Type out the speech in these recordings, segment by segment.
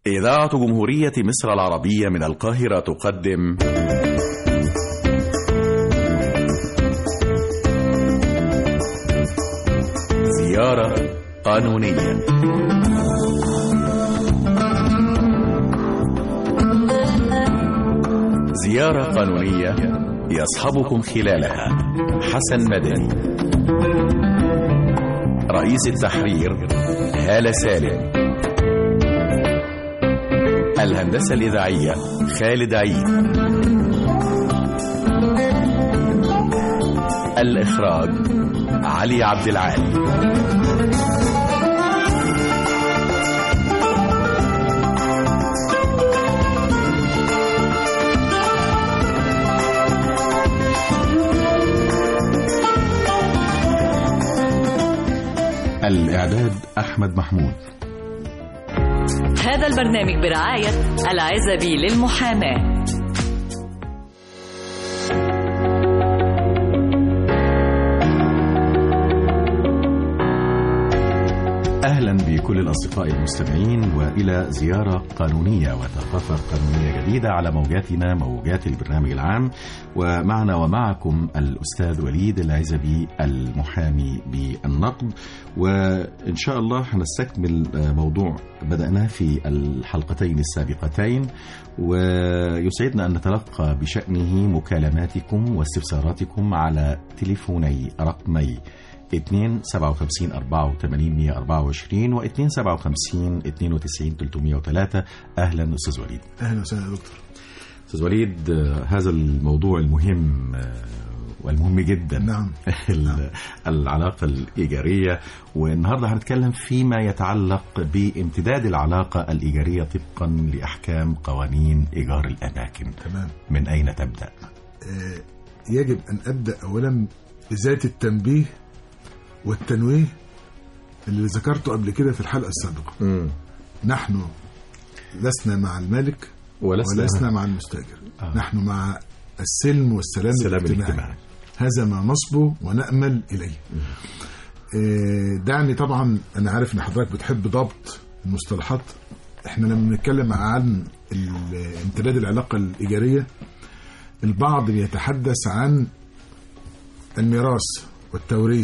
إذاعة جمهورية مصر العربية من القاهرة تقدم زيارة قانونية زيارة قانونية يصحبكم خلالها حسن مدني رئيس التحرير هالة سالم الهندسة الإذاعية خالد عيد الإخراج علي عبد العال الإعداد أحمد محمود هذا البرنامج برعاية العزبي للمحاماة أهلا بكل الأصدقاء المستمعين وإلى زيارة قانونية وثقافة قانونية جديدة على موجاتنا موجات البرنامج العام ومعنا ومعكم الأستاذ وليد العزبي المحامي بالنقد وإن شاء الله هنستكمل موضوع بدأناه في الحلقتين السابقتين ويسعدنا أن نتلقى بشأنه مكالماتكم واستفساراتكم على تليفوني رقمي 2 57 84 124 و 2 57 92 303 اهلا استاذ وليد اهلا وسهلا يا دكتور استاذ وليد آه، هذا الموضوع المهم آه، والمهم جدا نعم. ال- العلاقة الإيجارية والنهاردة هنتكلم فيما يتعلق بامتداد العلاقة الإيجارية طبقا لأحكام قوانين إيجار الأماكن تمام من أين تبدأ؟ آه يجب ان ابدا اولا بذات التنبيه والتنويه اللي ذكرته قبل كده في الحلقه السابقه نحن لسنا مع المالك ولسنا- ولسنا مع المستاجر آه. نحن مع السلم والسلام السلام الاجتماعي الاجتماعي. هذا ما نصبه ونأمل إليه آه، دعني طبعا أنا عارف إن حضرتك بتحب ضبط المصطلحات إحنا لما بنتكلم عن ال- امتداد العلاقة الإيجارية البعض بيتحدث عن الميراث والتوريث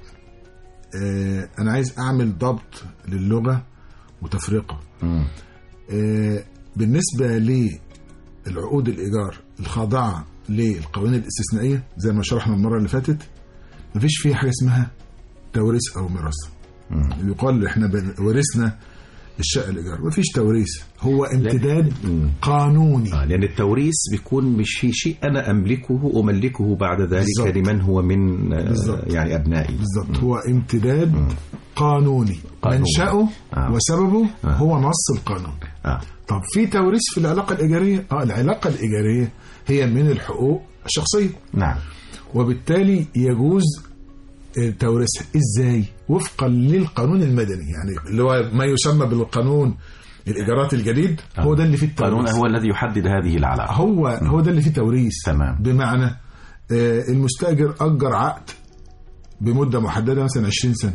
آه، أنا عايز أعمل ضبط للغة وتفرقة مم. آه، بالنسبة للعقود الإيجار الخاضعة للقوانين الاستثنائية زي ما شرحنا المرة اللي فاتت مفيش فيها حاجة اسمها توريث أو ميراث مم. يقال إحنا بن- ورثنا الشقة الإيجار مفيش توريث هو امتداد مم. قانوني آه لأن التوريث بيكون مش في شيء أنا أملكه أملكه بعد ذلك بالظبط. لمن هو من آه، بالظبط. يعني أبنائي بالظبط هو امتداد قانوني قانوني. منشأه آه. وسببه آه. هو نص القانون آه. طب في توريث في العلاقة الإيجارية؟ اه العلاقة الإيجارية هي من الحقوق الشخصية نعم وبالتالي يجوز آه، توريثها ازاي وفقا للقانون المدني يعني اللي هو ما يسمى بالقانون الايجارات الجديد هو ده اللي فيه القانون التوريث هو الذي يحدد هذه العلاقة هو هو ده اللي فيه توريث تمام. بمعنى آه، المستاجر اجر عقد بمده محدده مثلا 20 سنه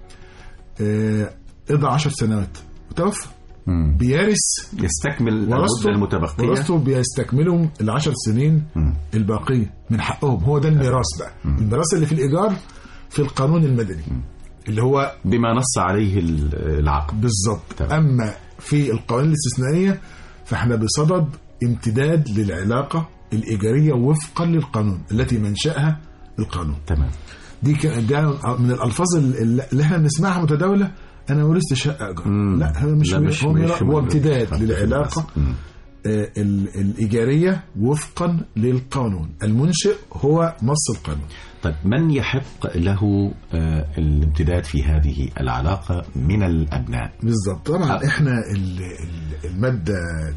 آه، قضى 10 سنوات وتوفى مم. بيرث يستكمل المدة ورثته المتبقية ورثته بيستكملهم العشر سنين مم. الباقية من حقهم هو ده الميراث بقى الميراث اللي في الإيجار في القانون المدني اللي هو بما نص عليه ال- العقد بالظبط تمام. أما في القوانين الاستثنائية فاحنا بصدد امتداد للعلاقة الإيجارية وفقا للقانون التي منشأها القانون تمام دي ك- ده من الألفاظ اللي اللي احنا بنسمعها متداولة أنا ورثت شقة إيجار مم. لا هو مش لا، مش- هو, مش- ميراث، هو امتداد مش- للعلاقة مم. آه، ال- الإيجارية وفقا للقانون المنشئ هو نص القانون طيب من يحق له آه، الامتداد في هذه العلاقة من الأبناء بالظبط طبعا آه. احنا ال- ال- المادة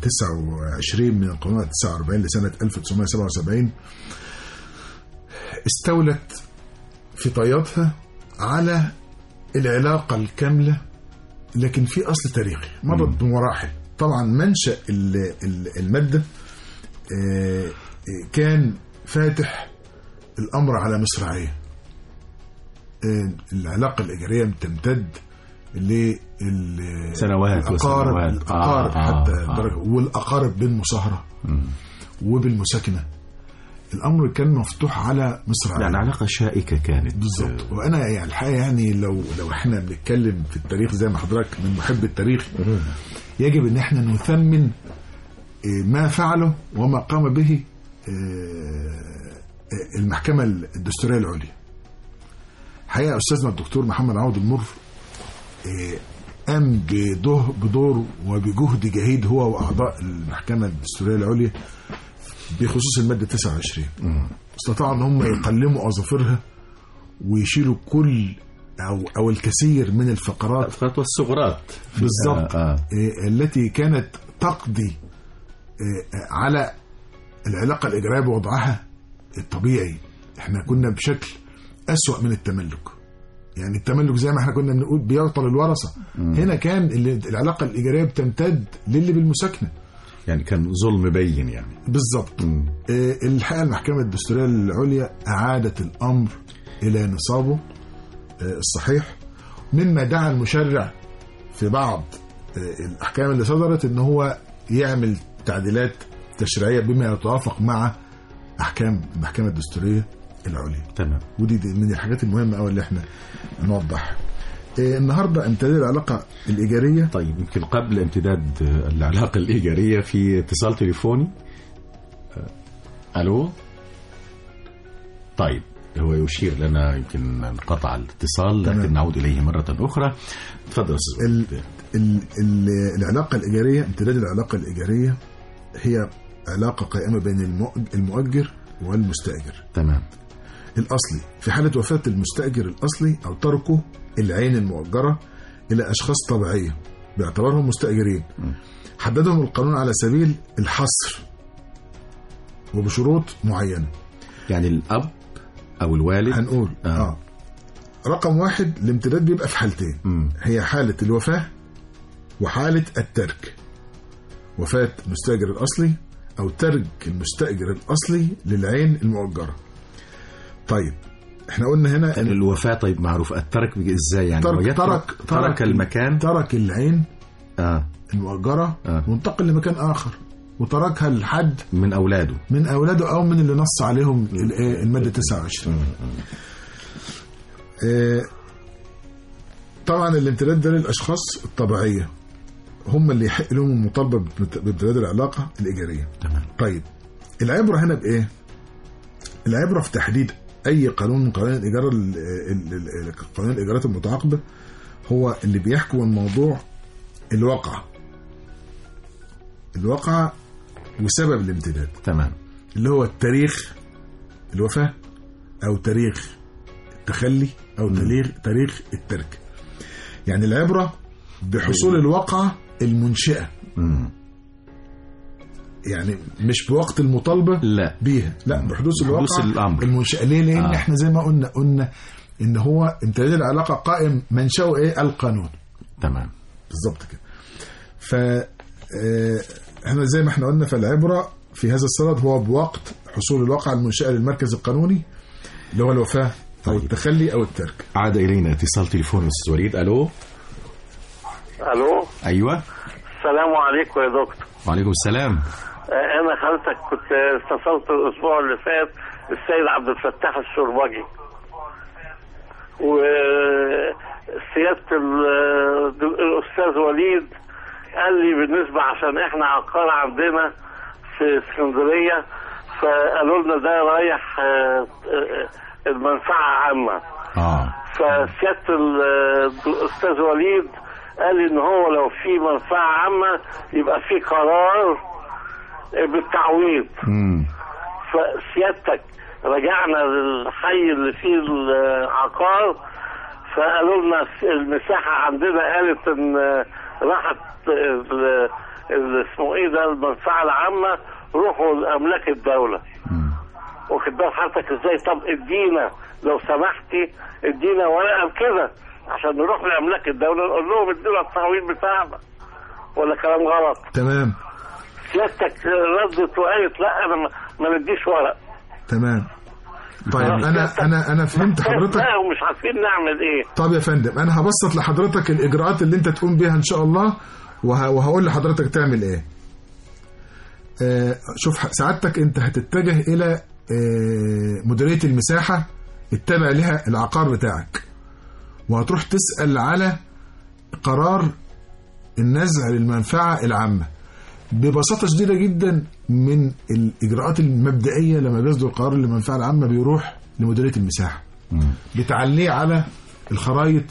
29 من القانون 49 لسنة 1977 استولت في طياتها على العلاقة الكاملة لكن في أصل تاريخي مرت بمراحل طبعا منشأ ال- ال- المادة آه، آه، كان فاتح الأمر على مصراعية آه، العلاقة الإيجارية تمتد لل سنوات الأقارب وسنوات. الأقارب آه، آه، حتى آه. درجة والأقارب بالمصاهرة وبالمساكنة الأمر كان مفتوح على مصر يعني عالم. علاقة شائكة كانت بالظبط وانا يعني الحقيقه يعني لو لو احنا بنتكلم في التاريخ زي ما حضرتك من محب التاريخ يجب ان احنا نثمن آه، ما فعله وما قام به آه، المحكمه الدستوريه العليا الحقيقه استاذنا الدكتور محمد عوض المر آه، قام بده- بدور وبجهد جهيد هو واعضاء المحكمه الدستوريه العليا بخصوص الماده 29 استطاعوا ان هم يقلموا اظافرها ويشيلوا كل او او الكثير من الفقرات الفقرات والثغرات بالظبط آه، آه. آه، التي كانت تقضي آه، على العلاقه الاجرائيه بوضعها الطبيعي احنا كنا بشكل اسوا من التملك يعني التملك زي ما احنا كنا بنقول بيعطل الورثه هنا كان اللي- العلاقه الايجاريه بتمتد للي بالمساكنه يعني كان ظلم بين يعني بالظبط مم. آه، الحقيقه المحكمه الدستوريه العليا اعادت الامر الى نصابه آه، الصحيح مما دعا المشرع في بعض آه، الاحكام اللي صدرت ان هو يعمل تعديلات تشريعيه بما يتوافق مع احكام المحكمه الدستوريه العليا تمام ودي دي من الحاجات المهمه قوي اللي احنا نوضحها آه، النهارده امتداد العلاقه الايجاريه طيب يمكن قبل امتداد آه، العلاقة الإيجارية في اتصال تليفوني آه، ألو طيب هو يشير لنا يمكن انقطع الاتصال لكن تمام. نعود إليه مرة أخرى تفضل أستاذ ال وليد. ال ال العلاقة الإيجارية امتداد العلاقة الإيجارية هي علاقة قائمة بين المؤج- المؤجر والمستأجر تمام الأصلي في حالة وفاة المستأجر الأصلي أو تركه العين المؤجرة إلى أشخاص طبيعية باعتبارهم مستأجرين حددهم القانون على سبيل الحصر وبشروط معينة يعني الأب أو الوالد هنقول آه. آه. رقم واحد الامتداد بيبقى في حالتين مم. هي حالة الوفاة وحالة الترك وفاة المستأجر الأصلي أو ترك المستأجر الأصلي للعين المؤجرة طيب احنا قلنا هنا إن الوفاة طيب معروف الترك بيجي ازاي يعني هو ترك يترك ترك ترك المكان ترك العين آه المؤجرة آه. وانتقل لمكان آخر وتركها لحد من أولاده من أولاده أو من اللي نص عليهم الإيه؟ المادة 29 آه، طبعا الامتداد ده للأشخاص الطبيعية هم اللي يحق لهم المطالبة بامت- بامتداد العلاقة الإيجارية تمام طيب العبرة هنا بإيه؟ العبرة في تحديد أي قانون من قوانين الإيجار ال- ال- ال- قوانين الإيجارات المتعاقبة هو اللي بيحكم الموضوع الواقع الواقع وسبب الامتداد تمام اللي هو التاريخ الوفاة أو تاريخ التخلي أو تاريخ تاريخ الترك يعني العبرة بحصول الواقعة المنشئة مم. يعني مش بوقت المطالبة لا بيها لا بحدوث الواقع بحدوث الأمر. المنشأة ليه لأن آه. آه. احنا زي ما قلنا قلنا ان هو امتداد العلاقة قائم منشأه ايه القانون تمام بالظبط كده ف آه، احنا زي ما احنا قلنا فالعبرة في هذا الصدد هو بوقت حصول الواقع المنشأة للمركز القانوني اللي هو الوفاة او طيب. التخلي او الترك عاد إلينا اتصال تليفون أستاذ وليد ألو الو أيوة السلام عليكم يا دكتور وعليكم السلام آه، انا خالتك كنت اتصلت الاسبوع اللي فات السيد عبد الفتاح الشربجي وسياده ال- الاستاذ وليد قال لي بالنسبه عشان احنا عقار عندنا في اسكندريه فقالوا لنا ده رايح آه، آه، المنفعه عامه آه فسياده ال- الاستاذ وليد قال لي ان هو لو في منفعه عامه يبقى في قرار بالتعويض مم. فسيادتك رجعنا للحي اللي فيه العقار فقالوا لنا المساحه عندنا قالت ان راحت ال- ال- اسمه ايه ده المنفعه العامه روحوا لاملاك الدوله مم. واخد بال حضرتك ازاي طب ادينا لو سمحتي ادينا ورقه بكده عشان نروح لاملاك الدوله نقول لهم ادينا التعويض بتاعنا ولا كلام غلط تمام سيادتك ردت وقالت لا انا ما- ما نديش ورق تمام طيب انا انا انا فهمت حضرتك لا ومش عارفين نعمل ايه طب يا فندم انا هبسط لحضرتك الاجراءات اللي انت تقوم بيها ان شاء الله وه... وهقول لحضرتك تعمل ايه آه شوف ح- سعادتك انت هتتجه الى آه مديريه المساحه التابع لها العقار بتاعك وهتروح تسال على قرار النزع للمنفعه العامه ببساطه شديده جدا من الاجراءات المبدئيه لما بيصدر قرار للمنفعه العامه بيروح لمديريه المساحه بتعليه على الخرايط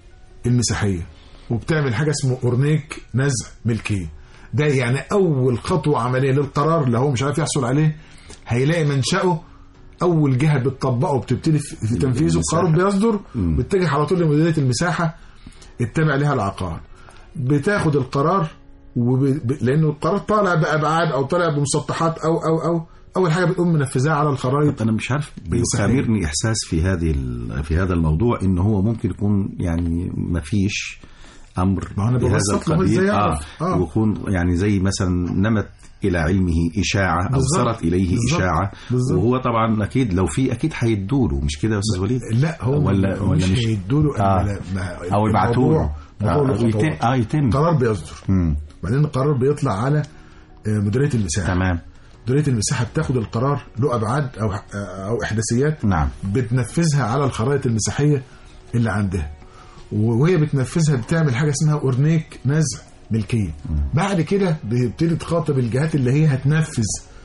المساحيه وبتعمل حاجه اسمه اورنيك نزع ملكيه ده يعني اول خطوه عمليه للقرار اللي هو مش عارف يحصل عليه هيلاقي منشأه اول جهه بتطبقه وبتبتدي في في تنفيذه القرار بيصدر بتتجه على طول لمديريه المساحه التابع لها العقار بتاخد القرار وب... ب- لانه القرار طالع بابعاد او طالع بمسطحات او او او اول حاجه بتقوم منفذها على الخرائط انا مش عارف مساحية. بيخامرني احساس في هذه ال- في هذا الموضوع ان هو ممكن يكون يعني ما فيش امر ما أنا بهذا ببسط له القبيل إزاي اه, يعرف. آه. ويكون يعني زي مثلا نمت الى علمه اشاعه او بالظبط. صارت اليه بالظبط. اشاعه بالظبط. وهو طبعا اكيد لو في اكيد هيدوله مش كده يا استاذ وليد لا هو ولا ولا مش مش هيدوا له آه. او يبعتوا له موضوع آه له يتم خطوات. اه يتم قرار بيصدر مم. بعدين القرار بيطلع على آه، مديريه المساحه تمام مديريه المساحه بتاخد القرار له ابعاد او او احداثيات نعم بتنفذها على الخرائط المساحيه اللي عندها وهي بتنفذها بتعمل حاجه اسمها اورنيك نزع ملكيه بعد كده بتبتدي تخاطب الجهات اللي هي هتنفذ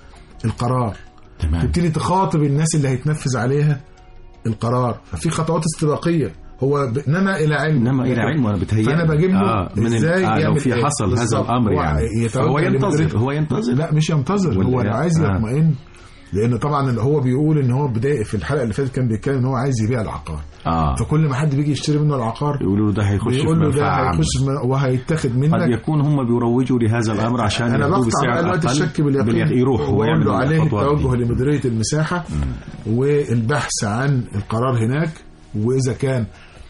القرار تمام تبتدي تخاطب الناس اللي هيتنفذ عليها القرار ففي خطوات استباقيه هو ب... نما الى علم انما الى علم وانا بتهيأ فانا بجيب له آه من ال- ازاي آه لو يعمل في إيه؟ حصل هذا بالظبط. الامر هو يعني يتوجه هو ينتظر لمديرية- هو ينتظر لا مش ينتظر ولا هو إيه؟ لو عايز آه. يطمئن لان طبعا اللي هو بيقول ان هو بدايه في الحلقه اللي فاتت كان بيتكلم ان هو عايز يبيع العقار اه فكل ما حد بيجي يشتري منه العقار يقولوا له ده هيخش في بيقول له ده منفعة عامة. هيخش في من- وهيتاخد قد منك يكون هم بيروجوا لهذا الامر عشان انا ياخدوه بقطع بسعر بقى الوقت أقل الشك باليقين باليق- يروح هو وأقول يعمل له عليه الخطوات التوجه دي. لمديريه المساحه والبحث عن القرار هناك واذا كان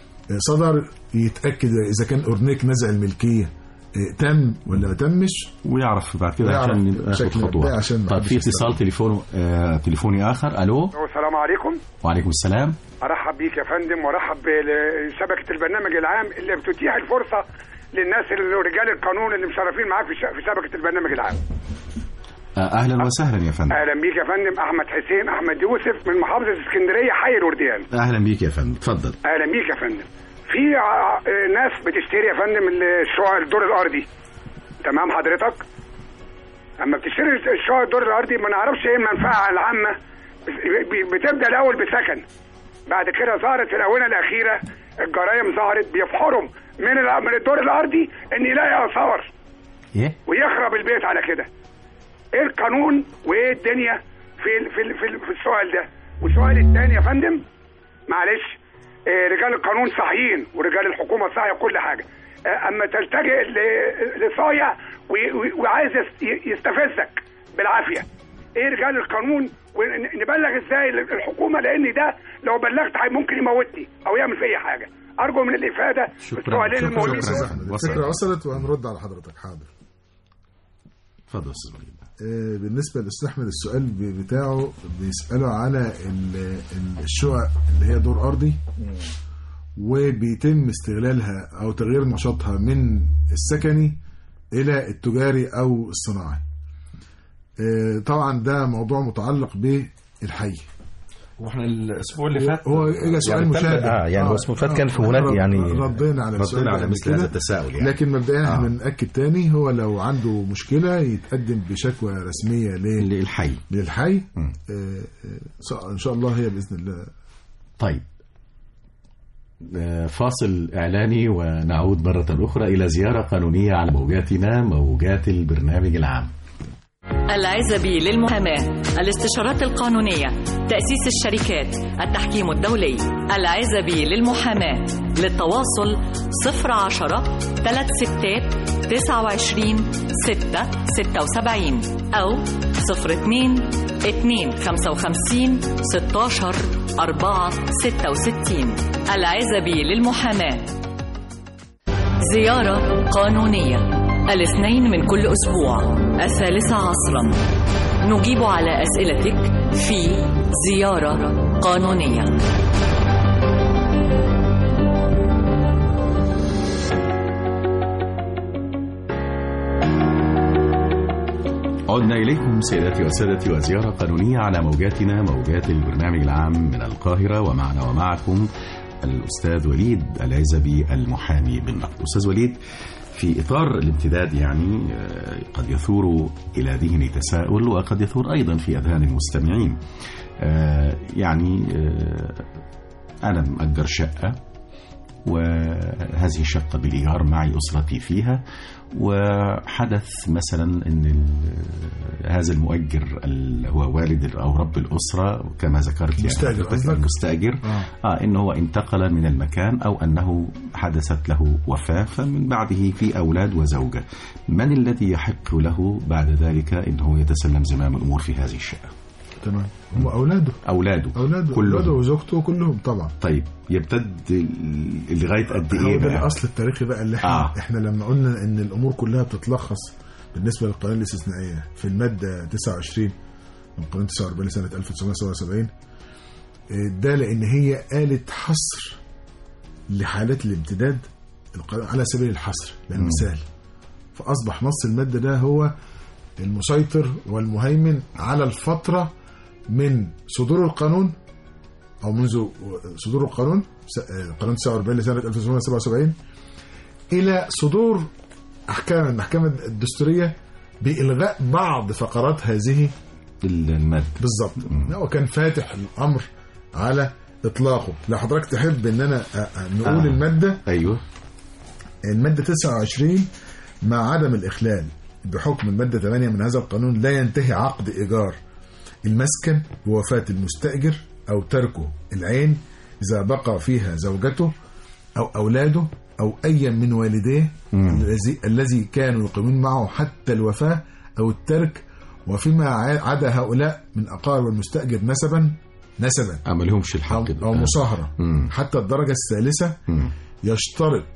صدر يتاكد اذا كان اورنيك نزع الملكيه اه، تم ولا ما تمش ويعرف بعد كده ويعرف عشان ياخد شكل خطوه المبدأ عشان ما طيب حدش في يستغرب. اتصال تليفون آه تليفوني اخر الو السلام عليكم وعليكم السلام ارحب بيك يا فندم وارحب بشبكه البرنامج العام اللي بتتيح الفرصه للناس اللي رجال القانون اللي مشرفين معاك في ش- في شبكه البرنامج العام آه اهلا وسهلا يا فندم اهلا بيك يا فندم احمد حسين احمد يوسف من محافظه اسكندريه حي الورديان اهلا بيك يا فندم اتفضل اهلا بيك يا فندم في ع- آه، ناس بتشتري يا فندم الشقق الدور الارضي تمام حضرتك اما بتشتري الشقق الدور الارضي ما نعرفش ايه المنفعه العامه ب- ب- بتبدا الاول بسكن بعد كده ظهرت في الاونه الاخيره الجرائم ظهرت بيفحرهم من ال- من الدور الارضي ان يلاقي اثار ايه ويخرب البيت على كده ايه القانون وايه الدنيا في ال- في ال- في, ال- في السؤال ده والسؤال الثاني يا فندم معلش آه، رجال القانون صاحيين ورجال الحكومه صاحيه كل حاجه آه، اما تلتجئ ل- لصايع وي- وي- وعايز يس- يستفزك بالعافيه ايه رجال القانون ونبلغ ازاي الحكومه لان ده لو بلغت هي- ممكن يموتني او يعمل في اي حاجه ارجو من الافاده شكراً. السؤالين شكراً. المهمين استاذ شكراً. احمد وصل. الفكره وصلت وهنرد على حضرتك حاضر اتفضل يا استاذ وليد آه، بالنسبه للاستاذ احمد السؤال ب- بتاعه بيساله على ال- ال- الشقق اللي هي دور ارضي وبيتم استغلالها او تغيير نشاطها من السكني الى التجاري او الصناعي آه، طبعا ده موضوع متعلق بالحي واحنا الاسبوع اللي فات هو اجى سؤال يعني مشابه اه يعني هو الاسبوع اللي فات كان في هناك رد- يعني ردينا على السؤال ردينا ده على قبل مثل هذا كده. التساؤل يعني لكن مبدئيا احنا آه. بنأكد تاني هو لو عنده مشكله يتقدم بشكوى رسميه ل- للحي للحي مم. آه، آه، ان شاء الله هي باذن الله طيب آه، فاصل إعلاني ونعود مرة أخرى إلى زيارة قانونية على موجاتنا موجات البرنامج العام العزبي للمحاماة الاستشارات القانونية تأسيس الشركات التحكيم الدولي العزبي للمحاماة للتواصل 010 3 ستات 29 6 76 أو 02 2 55 16 4 66 العزبي للمحاماة زيارة قانونية الاثنين من كل أسبوع الثالثة عصرا نجيب على أسئلتك في زيارة قانونية عدنا إليكم سيداتي وسادتي وزيارة قانونية على موجاتنا موجات البرنامج العام من القاهرة ومعنا ومعكم الأستاذ وليد العزبي المحامي بالنقد أستاذ وليد في إطار الامتداد يعني آه، قد يثور إلى ذهني تساؤل وقد يثور أيضا في أذهان المستمعين آه، يعني آه، أنا مأجر شقة وهذه الشقة بالإيجار معي أسرتي فيها وحدث مثلا أن ال- هذا المؤجر اللي هو والد أو رب الأسرة كما ذكرت يعني المستأجر حضرتك قصدك؟ المستأجر آه. آه إن هو انتقل من المكان أو أنه حدثت له وفاة فمن بعده في أولاد وزوجة من الذي يحق له بعد ذلك أنه يتسلم زمام الأمور في هذه الشقة تمام هم اولاده أولاده اولاده كلهم. اولاده وزوجته كلهم طبعا طيب يمتد ال- لغاية قد هو إيه ده بقى؟ الاصل التاريخي بقى اللي احنا آه. آه. احنا لما قلنا ان الامور كلها بتتلخص بالنسبه للقوانين الاستثنائيه في الماده 29 من قانون 49 لسنه 1977 آه، ده لان هي آلة حصر لحالات الامتداد القانون على سبيل الحصر للمثال فاصبح نص الماده ده هو المسيطر والمهيمن على الفتره من صدور القانون او منذ صدور القانون س- آه، قانون 49 لسنه 1977 الى صدور احكام المحكمه الدستوريه بالغاء بعض فقرات هذه المادة بالظبط هو كان فاتح الامر على اطلاقه لو حضرتك تحب ان انا أ- أ- نقول آه. آه. الماده أيوه الماده 29 مع عدم الاخلال بحكم الماده 8 من هذا القانون لا ينتهي عقد ايجار المسكن بوفاه المستاجر او تركه العين اذا بقى فيها زوجته او اولاده او ايا من والديه الذي الذي كانوا يقيمون معه حتى الوفاه او الترك وفيما ع- عدا هؤلاء من اقارب المستاجر نسبا نسبا ما لهمش او, الحق ده. أو مصاهره مم. حتى الدرجه الثالثه مم. يشترط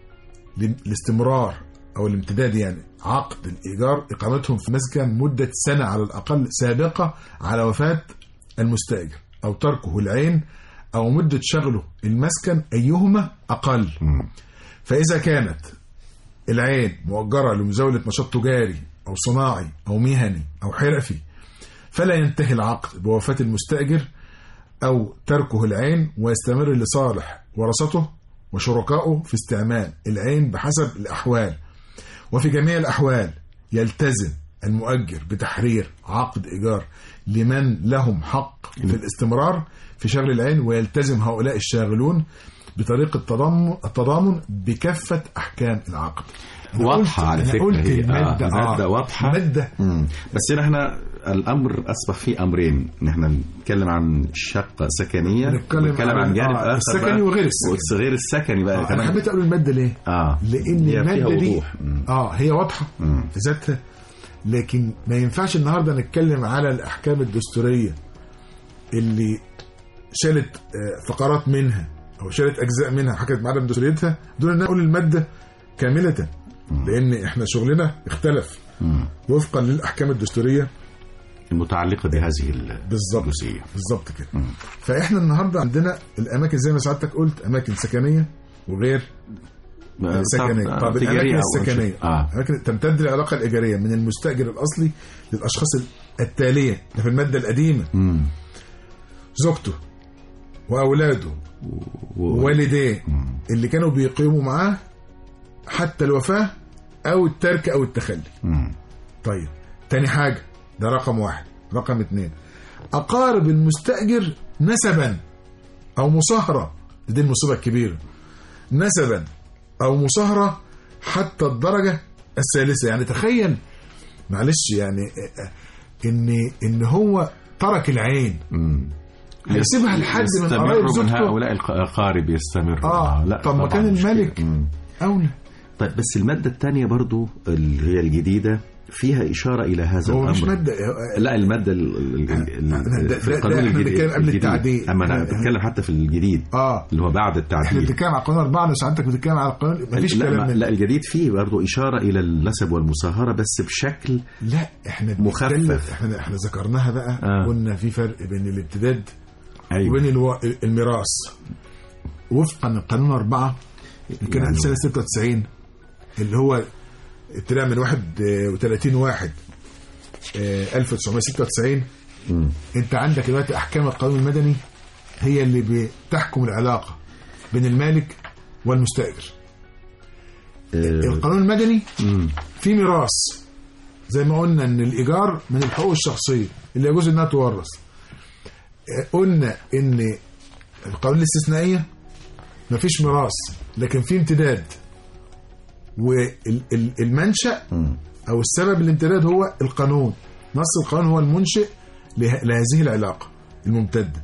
ل- الاستمرار او الامتداد يعني عقد الايجار اقامتهم في مسكن مده سنه على الاقل سابقه على وفاه المستاجر او تركه العين او مده شغله المسكن ايهما اقل مم. فاذا كانت العين مؤجره لمزاوله نشاط تجاري او صناعي او مهني او حرفي فلا ينتهي العقد بوفاه المستاجر أو تركه العين ويستمر لصالح ورثته وشركائه في استعمال العين بحسب الأحوال وفي جميع الأحوال يلتزم المؤجر بتحرير عقد إيجار لمن لهم حق في الاستمرار في شغل العين ويلتزم هؤلاء الشاغلون بطريقة التضامن التضامن بكافة أحكام العقد أنا واضحة قلت- على أنا فكرة قلت هي. المادة آه، المادة واضحة. المادة مم. بس هنا احنا الامر اصبح فيه امرين ان احنا نتكلم عن شقه سكنيه نتكلم ونتكلم عن عن- جانب آه، اخر السكني بقى، وغير السكني. وغير السكني بقى آه، أنا كمان حبيت أقول المادة ليه؟ اه لان هي فيها الماده دي وضوح. مم. اه هي واضحه مم. في ذاتها لكن ما ينفعش النهارده نتكلم على الاحكام الدستوريه اللي شالت آه، فقرات منها او شالت اجزاء منها حكت بعدم دستوريتها دون ان نقول الماده كامله لان احنا شغلنا اختلف مم. وفقا للاحكام الدستوريه المتعلقه بهذه ال- بالظبط الجزئيه بالظبط كده مم. فاحنا النهارده عندنا الاماكن زي ما سعادتك قلت اماكن سكنيه وغير آه، سكنيه آه، طب تجارية الاماكن أو السكنيه أنشطة. اه أماكن تمتد العلاقه الايجاريه من المستاجر الاصلي للاشخاص التاليه ده في الماده القديمه مم. زوجته واولاده و- ووالديه اللي كانوا بيقيموا معاه حتى الوفاه او الترك او التخلي مم. طيب تاني حاجه ده رقم واحد رقم اتنين اقارب المستاجر نسبا او مصاهره دي المصيبه الكبيره نسبا او مصاهره حتى الدرجه الثالثه يعني تخيل معلش يعني آه، آه، ان ان هو ترك العين مم. هيسيبها لحد من يستمر قرايب من زوجته هؤلاء الأقارب يستمر آه، لا طب ما طبعاً كان مش الملك كده. مم. اولى طيب بس المادة الثانية برضو اللي هي الجديدة فيها اشاره الى هذا هو مش الامر ماده لا الماده ال- ال- ال- ال- ده- في ده- القانون ده احنا الجديد بنتكلم قبل الجديد. التعديل. اما انا احنا- بتكلم حتى في الجديد اه اللي هو بعد احنا التعديل بنتكلم على القانون أربعة لو سعادتك بتتكلم على القانون مفيش لا, كلام ما من لا الجديد فيه برضه اشاره الى النسب والمصاهره بس بشكل لا احنا مخفف. بنتكلم- احنا احنا ذكرناها بقى آه. قلنا في فرق بين الامتداد ايوه وبين الو... الميراث وفقا لقانون أربعة اللي كان يعني- سنة 96 اللي هو ابتداء من 31 واحد آه، 1996 مم. انت عندك دلوقتي احكام القانون المدني هي اللي بتحكم العلاقه بين المالك والمستاجر آه، القانون المدني مم. في ميراث زي ما قلنا ان الايجار من الحقوق الشخصيه اللي يجوز انها تورث آه، قلنا ان القوانين الاستثنائيه مفيش ميراث لكن في امتداد والمنشا مم. او السبب الامتداد هو القانون نص القانون هو المنشئ له- لهذه العلاقه الممتده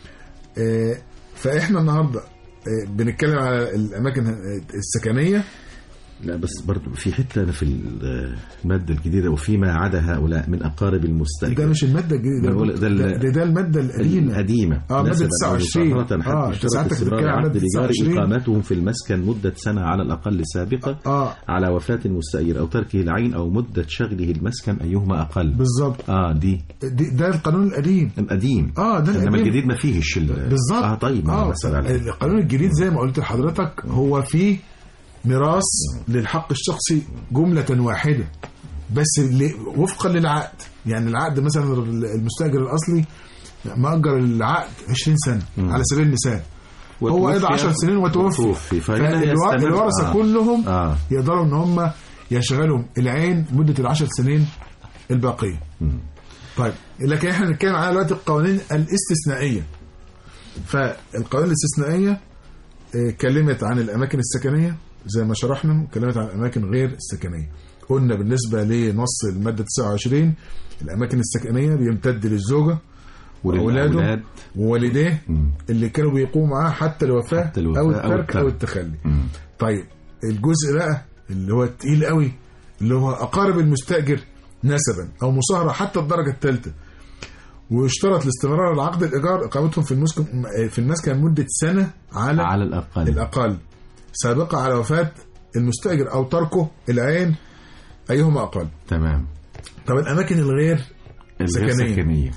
آه، فاحنا النهارده آه، بنتكلم على الاماكن السكنيه لا بس برضو في حته أنا في الماده الجديده وفيما عدا هؤلاء من اقارب ده المستاجر مش الماده الجديده ده بقول- ده ال- ده, ده, ده الماده القديمه القديمه اه ماده نسباً أو 29 مصاهرة حتى اه اشترط ساعتك استمرار بتتكلم عن عقد ماده الإيجار 29 إقامتهم في المسكن مدة سنة على الأقل سابقة اه على وفاة المستأجر أو تركه العين أو مدة شغله المسكن أيهما أقل بالظبط آه دي دي- ده القانون القديم قديم اه ده إنما القديم الجديد ما فيهش ال- بالظبط اه طيب ما أنا بسأل عليه. القانون الجديد زي ما قلت لحضرتك هو فيه ميراث للحق الشخصي جملة واحدة بس ل- وفقا للعقد يعني العقد مثلا المستأجر الأصلي مأجر العقد 20 سنة على سبيل المثال هو قضى 10 سنين وتوفي توفي فهنا فالوا- يستمر. الورثة آه. كلهم آه. يقدروا ان هم يشغلوا العين مدة العشر سنين الباقية طيب لكن احنا بنتكلم على دلوقتي القوانين الاستثنائية فالقوانين الاستثنائية اه، اتكلمت عن الأماكن السكنية زي ما شرحنا واتكلمت عن الأماكن غير السكنية قلنا بالنسبة لنص المادة 29 الأماكن السكنية بيمتد للزوجة وأولاده وللأولاد ووالديه اللي كانوا بيقوموا معاه حتى الوفاة, حتى الوفاة أو أو الترك الترك. أو التخلي مم. طيب الجزء بقى اللي هو التقيل قوي اللي هو أقارب المستأجر نسبا أو مصاهرة حتى الدرجة الثالثة ويشترط لاستمرار العقد الإيجار إقامتهم في المسكن في المسكن مدة سنة على, على الأقل الأقل سابقة على وفاة المستأجر أو تركه العين أيهما أقل تمام طب الأماكن الغير الغير سكنية. سكنية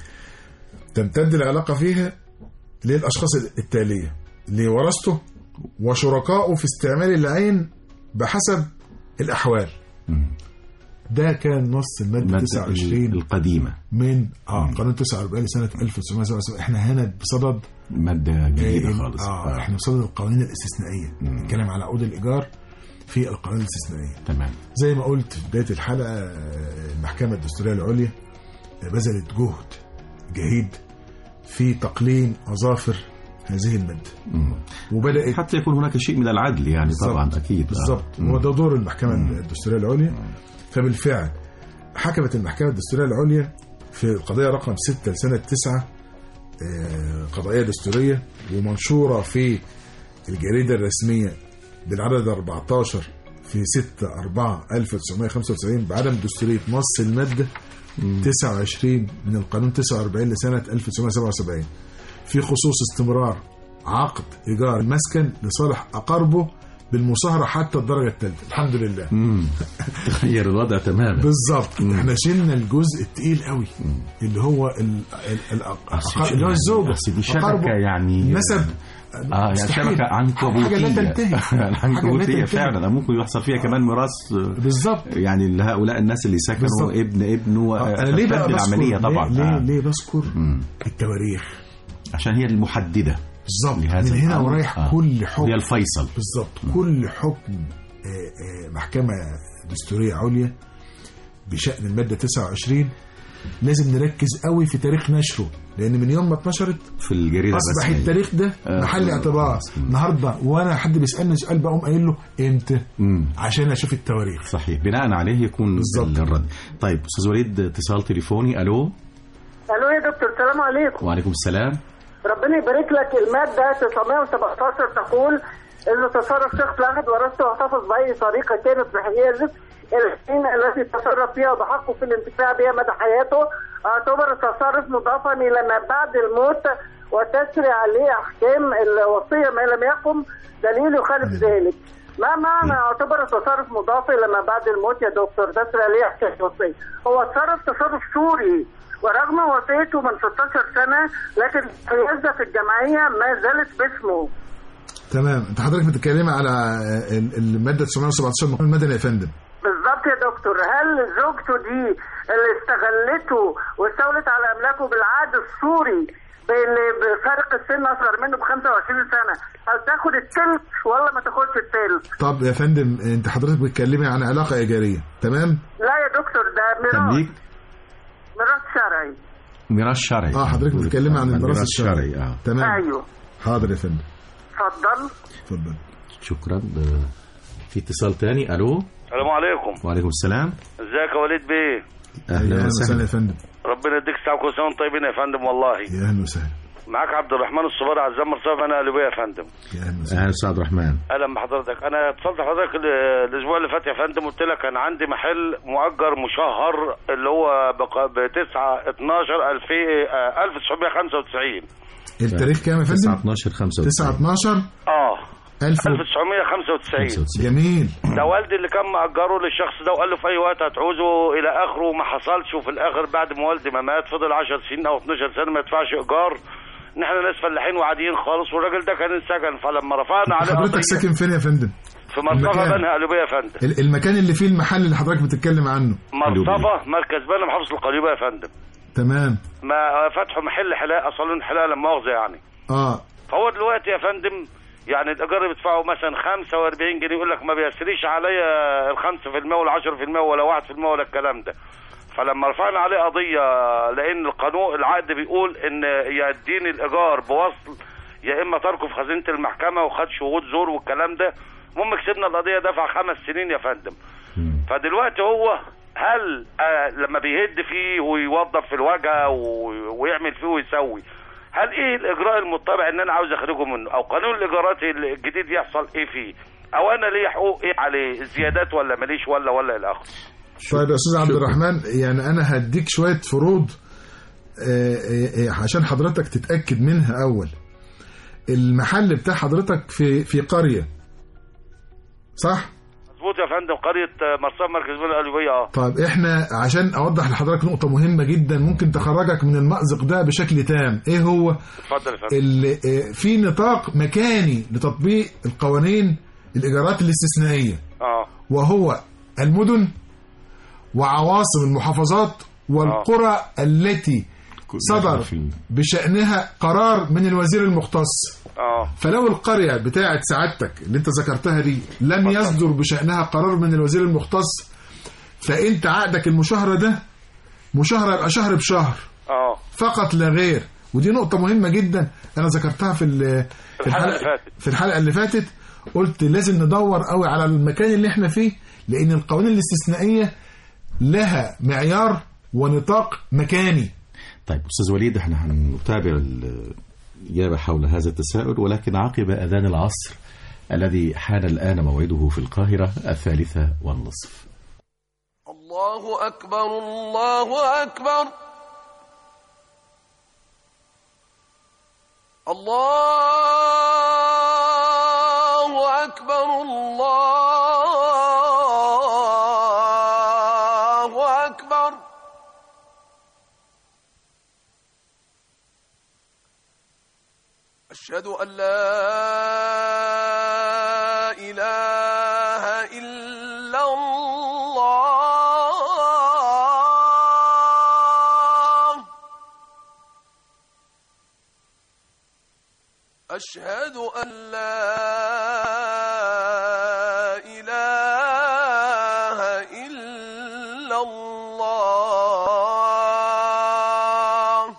تمتد العلاقة فيها للأشخاص التالية لورثته وشركائه في استعمال العين بحسب الأحوال مم. ده كان نص المادة المادة 29 القديمة من اه قانون 49 سنة 1977 احنا هنا بصدد مادة جديدة آه، خالص اه احنا بصدد القوانين الاستثنائية نتكلم على عقود الإيجار في القوانين الاستثنائية تمام زي ما قلت في بداية الحلقة آه، المحكمة الدستورية العليا آه، بذلت جهد جهيد في تقليم أظافر هذه المادة مم. وبدأت حتى يكون هناك شيء من العدل يعني بالظبط. طبعا أكيد آه. بالظبط مم. هو ده دور المحكمة الدستورية العليا فبالفعل حكمت المحكمة الدستورية العليا في القضية رقم 6 لسنة 9 آه، قضائية دستورية ومنشورة في الجريدة الرسمية بالعدد 14 في 6 4 1995 بعدم دستورية نص المادة 29 من القانون 49 لسنة 1977 في خصوص استمرار عقد إيجار المسكن لصالح أقاربه بالمصاهرة حتى الدرجة الثالثة الحمد لله مم. تغير الوضع تماما بالظبط احنا شلنا الجزء التقيل قوي اللي هو ال ال ال الأقار- اللي هو الزوجة بس دي شبكة أقاربه. يعني نسب اه يعني مستحيل. شبكة عنكبوتية حاجة لا تنتهي حاجة لا عنكبوتية تنتهي. فعلا ممكن يحصل فيها كمان ميراث آه، بالظبط يعني لهؤلاء الناس اللي سكنوا بالظبط. ابن ابنه آه، انا ليه بقى تمتد بذكر العملية طبعا ليه, ليه, آه. ليه بذكر مم. التواريخ عشان هي المحددة بالظبط لهذا من هنا الأمر. ورايح آه. كل حكم هي الفيصل بالظبط كل حكم آه، آه، محكمة دستورية عليا بشأن المادة 29 لازم نركز قوي في تاريخ نشره لأن من يوم ما اتنشرت في الجريدة أصبح الرسمية. التاريخ ده آه. محل اعتبار النهاردة وأنا حد بيسألني سؤال بقوم قايل له إمتى مم. عشان أشوف التواريخ صحيح بناء عليه يكون بالظبط. الرد طيب استاذ وليد اتصال تليفوني الو الو يا دكتور السلام عليكم وعليكم السلام ربنا يبارك لك الماده 917 تقول انه تصرف شخص لاحد ورثته واحتفظ باي طريقه كانت بحيازه الحين الذي تصرف فيها بحقه في الانتفاع بها مدى حياته اعتبر التصرف مضافا الى ما بعد الموت وتسري عليه احكام الوصيه ما لم يقم دليل يخالف ذلك ما معنى اعتبر التصرف مضاف الى ما بعد الموت يا دكتور تسري عليه احكام الوصيه هو تصرف تصرف سوري ورغم وفاته من 16 سنه لكن الحيازه في الجمعيه ما زالت باسمه تمام انت حضرتك بتتكلمي على ال- الماده 917 من القانون المدني يا فندم بالظبط يا دكتور هل زوجته دي اللي استغلته واستولت على املاكه بالعهد السوري اللي بفرق السن اصغر منه ب 25 سنه هل تاخد التلت ولا ما تاخدش التلت؟ طب يا فندم انت حضرتك بتتكلمي عن علاقه ايجاريه تمام لا يا دكتور ده ميراث تمليك ميراث شرعي ميراث شرعي اه حضرتك بتتكلمي عن الميراث الشرعي الشرعي اه تمام ايوه حاضر يا فندم اتفضل اتفضل شكرا آه، في اتصال تاني الو السلام عليكم وعليكم السلام ازيك يا وليد بيه اهلا اهلا وسهلا وسهلا يا فندم ربنا يديك الساعه كل سنه وانتم طيبين يا فندم والله يا اهلا وسهلا معاك عبد الرحمن الصباري عزام مرصاف انا قلبيه يا فندم يا اهلا وسهلا اهلا استاذ عبد الرحمن اهلا بحضرتك انا اتصلت بحضرتك ال- الاسبوع اللي فات يا فندم قلت لك انا عندي محل مؤجر مشهر اللي هو ب 9 12 1995 التاريخ كام يا 9 فندم 12 9 95 12 اه 1000 1995 جميل ده والدي اللي كان مأجره للشخص ده وقال له في اي وقت هتعوزه الى اخره وما حصلش وفي الاخر بعد ما والدي ما مات فضل 10 سنين او 12 سنه ما يدفعش ايجار ان احنا ناس فلاحين وعاديين خالص والراجل ده كان انسجن فلما رفعنا عليه حضرتك قضيه ساكن فين يا فندم في مصطفى المكان. بنها قليوبيه يا فندم ال- المكان اللي فيه المحل اللي حضرتك بتتكلم عنه مصطفى مركز بنها محافظه القليوبيه يا فندم تمام ما فتحوا محل حلاقه صالون حلاقه لا مؤاخذه يعني اه فهو دلوقتي يا فندم يعني الايجار بيدفعوا مثلا 45 جنيه يقول لك ما بيسريش عليا ال 5% ولا 10% ولا 1% ولا الكلام ده فلما رفعنا عليه قضيه لان القانون العقد بيقول ان يا اديني الايجار بوصل يا اما تركه في خزينه المحكمه وخد شهود زور والكلام ده المهم كسبنا القضيه دفع خمس سنين يا فندم فدلوقتي هو هل آه لما بيهد فيه ويوظف في الواجهه و- ويعمل فيه ويسوي هل ايه الاجراء المتبع ان انا عاوز اخرجه منه او قانون الايجارات الجديد يحصل ايه فيه او انا ليا حقوق ايه عليه زيادات ولا ماليش ولا ولا الى اخره طيب يا استاذ عبد الرحمن يعني انا هديك شويه فروض آه، آه، آه، عشان حضرتك تتاكد منها اول المحل بتاع حضرتك في في قريه صح مظبوط يا فندم قريه آه، مرسى مركز بني القليوبيه اه طيب احنا عشان اوضح لحضرتك نقطه مهمه جدا ممكن تخرجك من المأزق ده بشكل تام ايه هو اتفضل يا فندم ال- آه، في نطاق مكاني لتطبيق القوانين الايجارات الاستثنائيه اه وهو المدن وعواصم المحافظات والقرى التي صدر في- بشأنها قرار من الوزير المختص اه فلو القرية بتاعت سعادتك اللي انت ذكرتها دي لم يصدر بشأنها قرار من الوزير المختص فانت عقدك المشاهرة ده مشاهرة يبقى شهر بشهر اه فقط لا غير ودي نقطة مهمة جدا أنا ذكرتها في ال- في الحلقة اللي فاتت. في الحلقة اللي فاتت قلت لازم ندور قوي على المكان اللي احنا فيه لأن القوانين الاستثنائية لها معيار ونطاق مكاني طيب استاذ وليد احنا هنتابع الاجابه حول هذا التساؤل ولكن عقب اذان العصر الذي حان الان موعده في القاهره الثالثه والنصف الله أكبر الله أكبر الله أكبر الله أكبر أشهد أن لا إله إلا الله أشهد أن لا إله إلا الله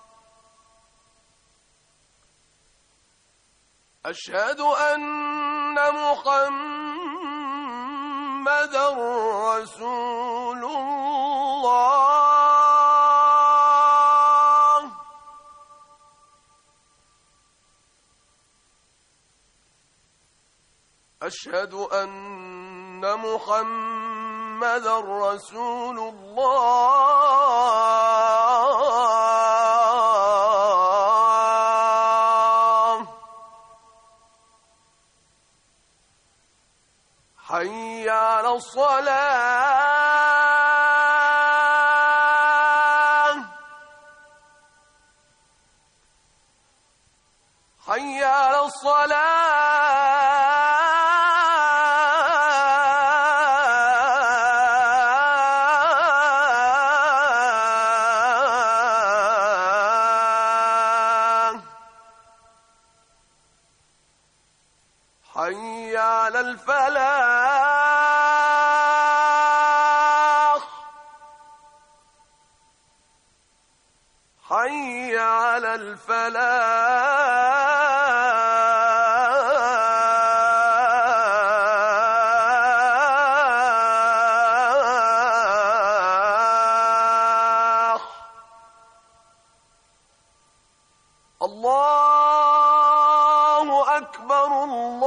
أشهد أن محمدا رسول الله أشهد أن محمدا محمد رسول الله حي على الصلاة حي على الصلاة حي على الفلاح حي على الفلاح الله أكبر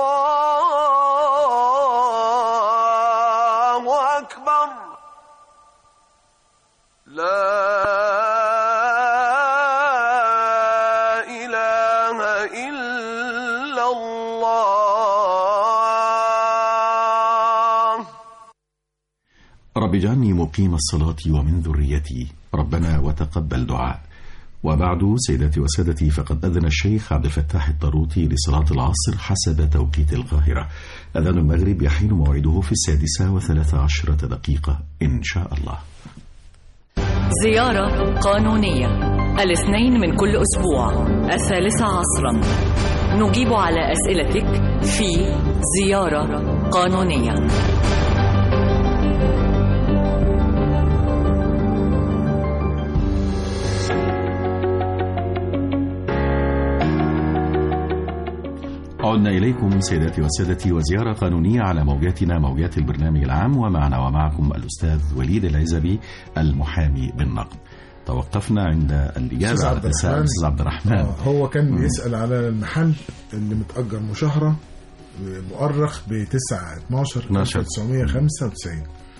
الله أكبر لا إله إلا الله رب اجعلني مقيم الصلاة ومن ذريتي ربنا وتقبل دعاء وبعد سيداتي وسادتي فقد أذن الشيخ عبد الفتاح الطروطي لصلاة العصر حسب توقيت القاهرة أذان المغرب يحين موعده في السادسة وثلاث عشرة دقيقة إن شاء الله زيارة قانونية الاثنين من كل أسبوع الثالثة عصرا نجيب على أسئلتك في زيارة قانونية عدنا إليكم سيداتي وسادتي وزيارة قانونية على موجاتنا موجات البرنامج العام ومعنا ومعكم الأستاذ وليد العزبي المحامي بالنقد توقفنا عند الإجابة أستاذ على عبد تساؤل الرحمن. الأستاذ عبد الرحمن آه، هو كان مم. بيسأل على المحل اللي متأجر مشاهرة مؤرخ ب 9 12 12. 1995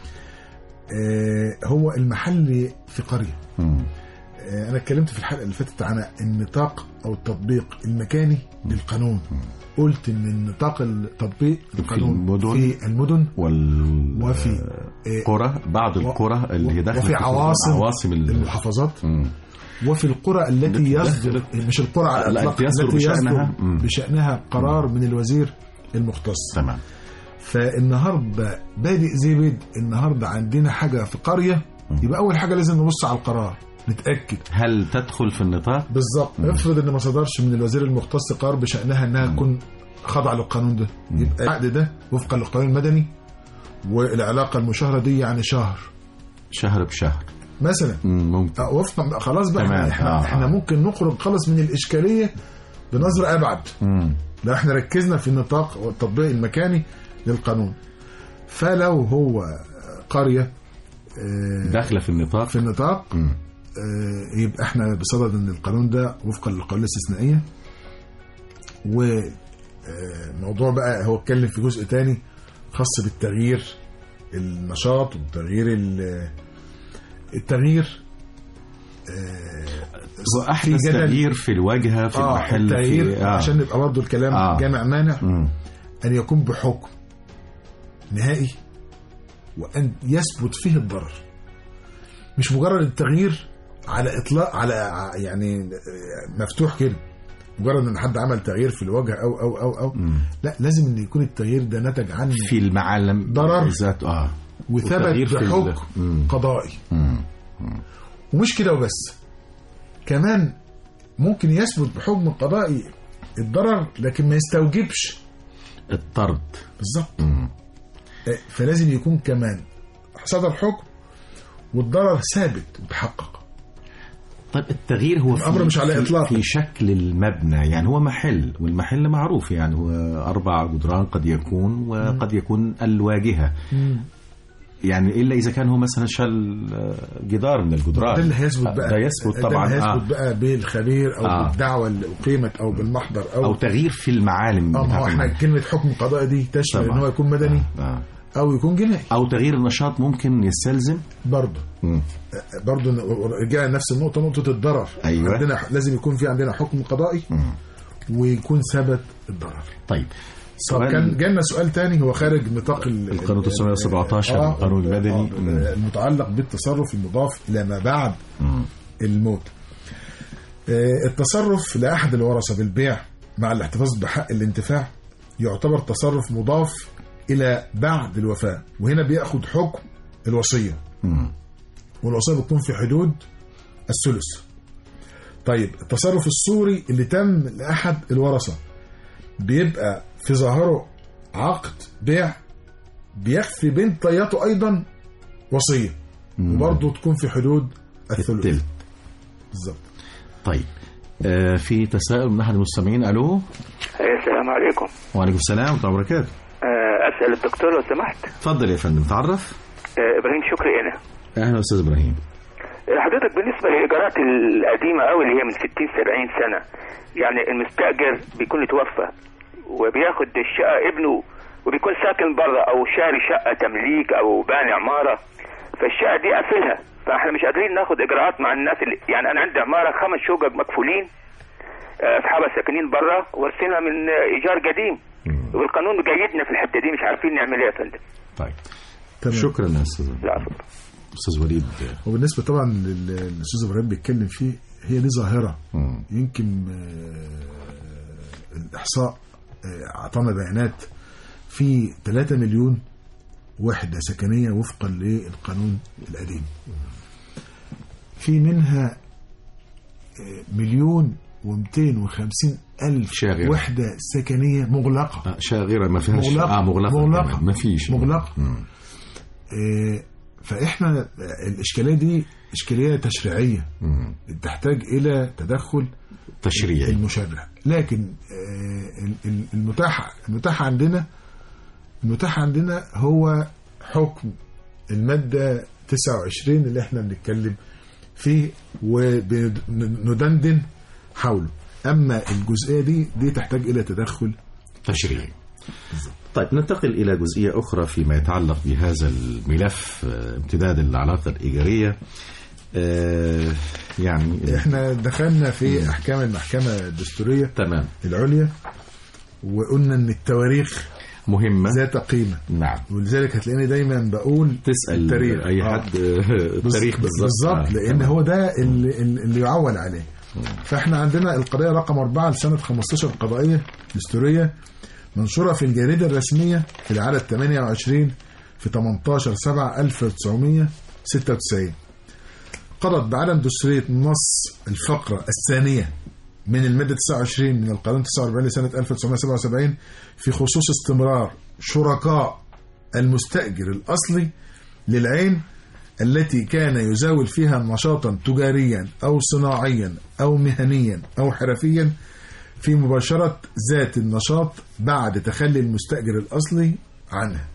آه، هو المحل في قرية مم. آه، أنا اتكلمت في الحلقة اللي فاتت عن النطاق أو التطبيق المكاني للقانون قلت إن النطاق التطبيق القانون المدن في المدن وال وفي آه، قرى بعض القرى اللي هي داخله وفي في عواصم عواصم ال- المحافظات مم. وفي القرى التي يصدر مش القرى على لا، الإطلاق التي يصدر التي بشأنها. يصدر مم. بشأنها قرار من الوزير المختص تمام فالنهارده بادئ زي بادئ النهارده عندنا حاجه في قريه يبقى اول حاجه لازم نبص على القرار نتاكد هل تدخل في النطاق بالظبط افرض ان ما صدرش من الوزير المختص قرار بشانها انها تكون خاضعه للقانون ده يبقى العقد ده وفقا للقانون المدني والعلاقه المشاهره دي يعني شهر شهر بشهر مثلا مم، ممكن آه، وفقا خلاص بقى تمام. احنا, احنا, آه. احنا ممكن نخرج خلص من الاشكاليه بنظره ابعد مم. لا احنا ركزنا في النطاق والتطبيق المكاني للقانون فلو هو قريه آه، داخله في النطاق في النطاق مم. آه، يبقى احنا بصدد ان القانون ده وفقا للقانون الاستثنائيه وموضوع بقى هو اتكلم في جزء تاني خاص بالتغيير النشاط وتغيير ال- التغيير هو احدث في جدل. تغيير في الواجهه في اه المحل التغيير في آه. عشان نبقى برضه الكلام آه. آه. جامع مانع مم. ان يكون بحكم نهائي وان يثبت فيه الضرر مش مجرد التغيير على اطلاق على ع- يعني مفتوح كده مجرد ان حد عمل تغيير في الوجه او او او او مم. لا لازم ان يكون التغيير ده نتج عن في المعلم ضرر. ذات اه وثبت والتغيير في ال- بحكم مم. قضائي مم. ومش كده وبس كمان ممكن يثبت بحكم قضائي الضرر لكن ما يستوجبش الطرد بالظبط مم. آه، فلازم يكون كمان صدر حكم والضرر ثابت وتحقق طيب التغيير هو في الأمر مش على في- إطلاق. في شكل المبنى يعني هو محل والمحل معروف يعني هو أربع جدران قد يكون وقد يكون الواجهة يعني إلا إذا كان هو مثلا شال آه، جدار من الجدران ده اللي هيثبت بقى ده يثبت طبعا ده اللي آه. هيثبت بقى بالخبير او آه. بالدعوه اللي اقيمت او بالمحضر او, أو تغيير في المعالم اه ما هو بتاعت احنا المبنى. كلمه حكم قضائي دي تشمل طبعاً. ان هو يكون مدني آه. او يكون جنائي او تغيير النشاط ممكن يستلزم برضه مم. برضه رجعنا لنفس النقطه نقطه الضرر أيوة. عندنا لازم يكون في عندنا حكم قضائي ويكون ثبت الضرر طيب طب سؤال- كان جالنا سؤال تاني هو خارج نطاق ال- القانون ال- 917 آه، القانون المدني آه، مم. المتعلق بالتصرف المضاف الى ما بعد الموت آه، التصرف لاحد الورثه بالبيع مع الاحتفاظ بحق الانتفاع يعتبر تصرف مضاف الى بعد الوفاه وهنا بياخد حكم الوصيه مم. والوصيه بتكون في حدود الثلث طيب التصرف الصوري اللي تم لاحد الورثه بيبقى في ظاهره عقد بيع بيخفي بين طياته ايضا وصيه وبرضه تكون في حدود الثلث التلت بالظبط طيب آه في تساؤل من احد المستمعين الو السلام عليكم وعليكم السلام ورحمه الله وبركاته آه، اسال الدكتور لو سمحت اتفضل يا فندم تعرف آه، ابراهيم شكري انا اهلا استاذ ابراهيم آه، حضرتك بالنسبه للايجارات القديمه قوي اللي هي من 60 70 سنه يعني المستاجر بيكون اتوفى وبياخد الشقه ابنه وبيكون ساكن بره او شاري شقه تمليك او باني عماره فالشقه دي قافلها فاحنا مش قادرين ناخد اجراءات مع الناس اللي يعني انا عندي عماره خمس شقق مقفولين آه، اصحابها ساكنين بره وارثينها من آه، ايجار قديم والقانون جيدنا في الحته دي مش عارفين نعمل ايه يا فندم طيب تمام. شكرا يا استاذ استاذ وليد وبالنسبه طبعا لل- للاستاذ ابراهيم بيتكلم فيه هي دي ظاهره مم. يمكن آه، الاحصاء آه، اعطانا بيانات في 3 مليون وحده سكنيه وفقا للقانون القديم في منها آه، مليون و250 ألف شاغرة. وحدة سكنية مغلقة آه، شاغره ما فيهاش مغلقة. اه مغلقه مغلقة. كمان. ما فيش مغلقة. مم. آه، فإحنا الإشكالية دي إشكالية تشريعية مم. تحتاج إلى تدخل تشريعي المشرع لكن آه، ال- ال- المتاح المتاح عندنا المتاح عندنا هو حكم المادة 29 اللي احنا بنتكلم فيه وندندن حوله أما الجزئية دي دي تحتاج إلى تدخل تشريعي طيب ننتقل إلى جزئية أخرى فيما يتعلق بهذا الملف آه، امتداد العلاقة الإيجارية آه، يعني احنا دخلنا في أحكام المحكمة الدستورية تمام العليا وقلنا ان التواريخ مهمة ذات قيمة نعم ولذلك هتلاقيني دايما بقول تسأل التاريخ أي آه. حد آه، التاريخ بالظبط بالظبط آه، لان تمام. هو ده اللي, اللي يعول عليه فاحنا عندنا القضيه رقم 4 لسنه 15 قضائيه دستوريه منشوره في الجريده الرسميه في العدد 28 في 18 7 1996 قضت بعدم دستوريه نص الفقره الثانيه من المادة 29 من القانون 49 لسنة 1977 في خصوص استمرار شركاء المستأجر الأصلي للعين التي كان يزاول فيها نشاطا تجاريا أو صناعيا أو مهنيا أو حرفيا في مباشرة ذات النشاط بعد تخلي المستأجر الأصلي عنها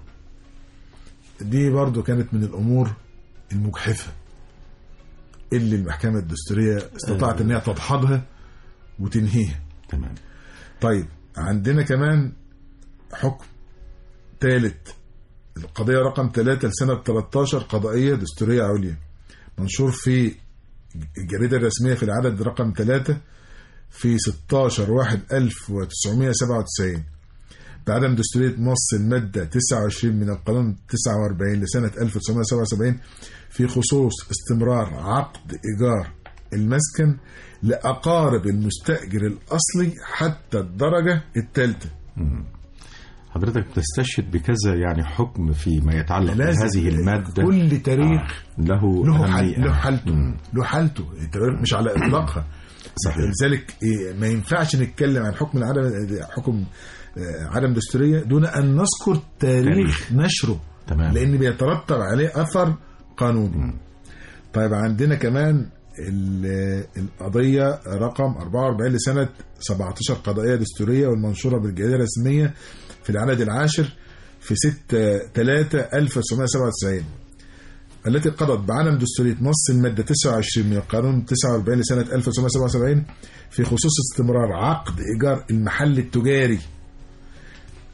دي برضو كانت من الأمور المجحفة اللي المحكمة الدستورية استطاعت ان هي تدحضها وتنهيها تمام طيب عندنا كمان حكم ثالث القضية رقم 3 لسنة 13 قضائية دستورية عليا منشور في الجريدة الرسمية في العدد رقم 3 في 16 1 1997 بعدم دستورية نص المادة 29 من القانون 49 لسنة 1977 في خصوص استمرار عقد إيجار المسكن لأقارب المستأجر الأصلي حتى الدرجة الثالثة حضرتك بتستشهد بكذا يعني حكم فيما يتعلق لازم بهذه المادة كل تاريخ آه. له له حل أهمية. له حالته مم. له حالته التواريخ مش على اطلاقها صحيح. لذلك إيه، ما ينفعش نتكلم عن حكم العدم حكم آه، عدم دستوريه دون ان نذكر تاريخ, تاريخ. نشره تمام. لان بيترتب عليه اثر قانوني طيب عندنا كمان ال- القضية رقم 44 لسنة 17 قضائية دستورية والمنشورة بالجريدة الرسمية في العدد العاشر في 6 3 1997 التي قضت بعدم دستورية نص المادة 29 من القانون 49 لسنة 1977 في خصوص استمرار عقد إيجار المحل التجاري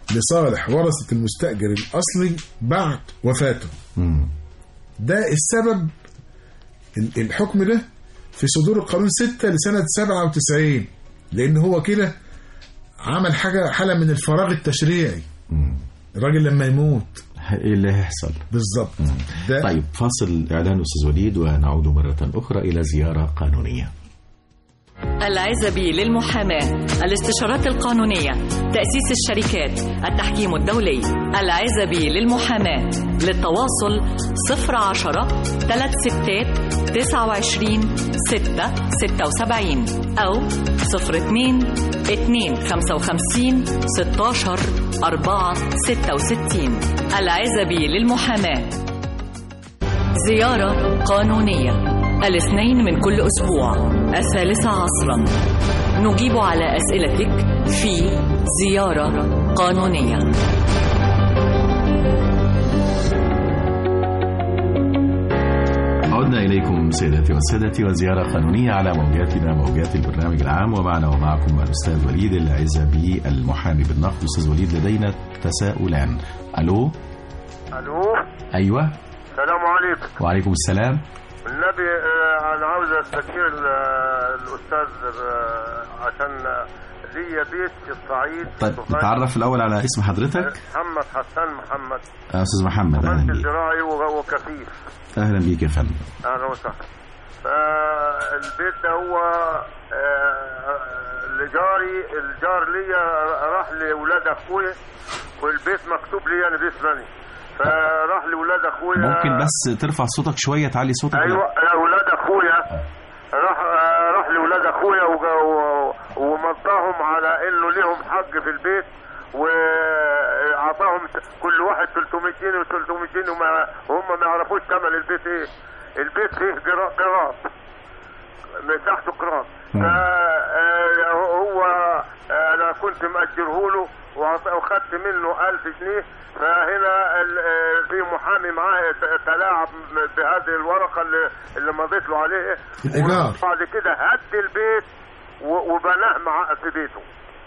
لصالح ورثة المستأجر الأصلي بعد وفاته مم. ده السبب ال- الحكم ده في صدور القانون 6 لسنة 97 لأن هو كده عمل حاجة حالة من الفراغ التشريعي مم. الراجل لما يموت ايه اللي هيحصل بالظبط ده طيب فاصل اعلان استاذ وليد ونعود مره اخرى الى زياره قانونيه العزبي للمحاماة الاستشارات القانونية تأسيس الشركات التحكيم الدولي العزبي للمحاماة للتواصل 010 3 ستات 29 6 76 أو 02 2 55 16 4 66 العزبي للمحاماة زيارة قانونية الاثنين من كل أسبوع الثالثة عصرا نجيب على أسئلتك في زيارة قانونية عدنا إليكم سيداتي وسادتي وزيارة قانونية على موجاتنا موجات البرنامج العام ومعنا ومعكم الأستاذ وليد العزبي المحامي بالنقد أستاذ وليد لدينا تساؤلان ألو الو أيوة السلام عليكم وعليكم السلام النبي آه، انا عاوز استشير ال- الاستاذ آه، عشان آه، ليا بيت في الصعيد طيب في نتعرف الأول على اسم حضرتك محمد حسان محمد آه، أستاذ محمد أهلا مهندس بيك زراعي و- وكفيف أهلا بيك يا فندم اهلا وسهلا فالبيت ده هو آه، لجاري الجار ليا راح لاولاد اخويا والبيت مكتوب لي انا باسمي فراح لاولاد اخويا ممكن بس ترفع صوتك شوية تعلي صوتك ايوه اولاد اخويا راح راح لاولاد اخويا وج- و- ومضاهم على انه ليهم حق في البيت واعطاهم كل واحد 300 جنيه و300 جنيه وما وهم ما يعرفوش ثمن البيت ايه البيت فيه جرا- قراط من تحته قراط فهو انا كنت مأجره له وعط- وخدت منه 1000 جنيه فهنا ال- آه، في محامي معاه ت- تلاعب م- بهذه الورقه اللي, اللي مضيت له عليه الإيجار. بعد كده هد البيت و- وبناه مع في بيته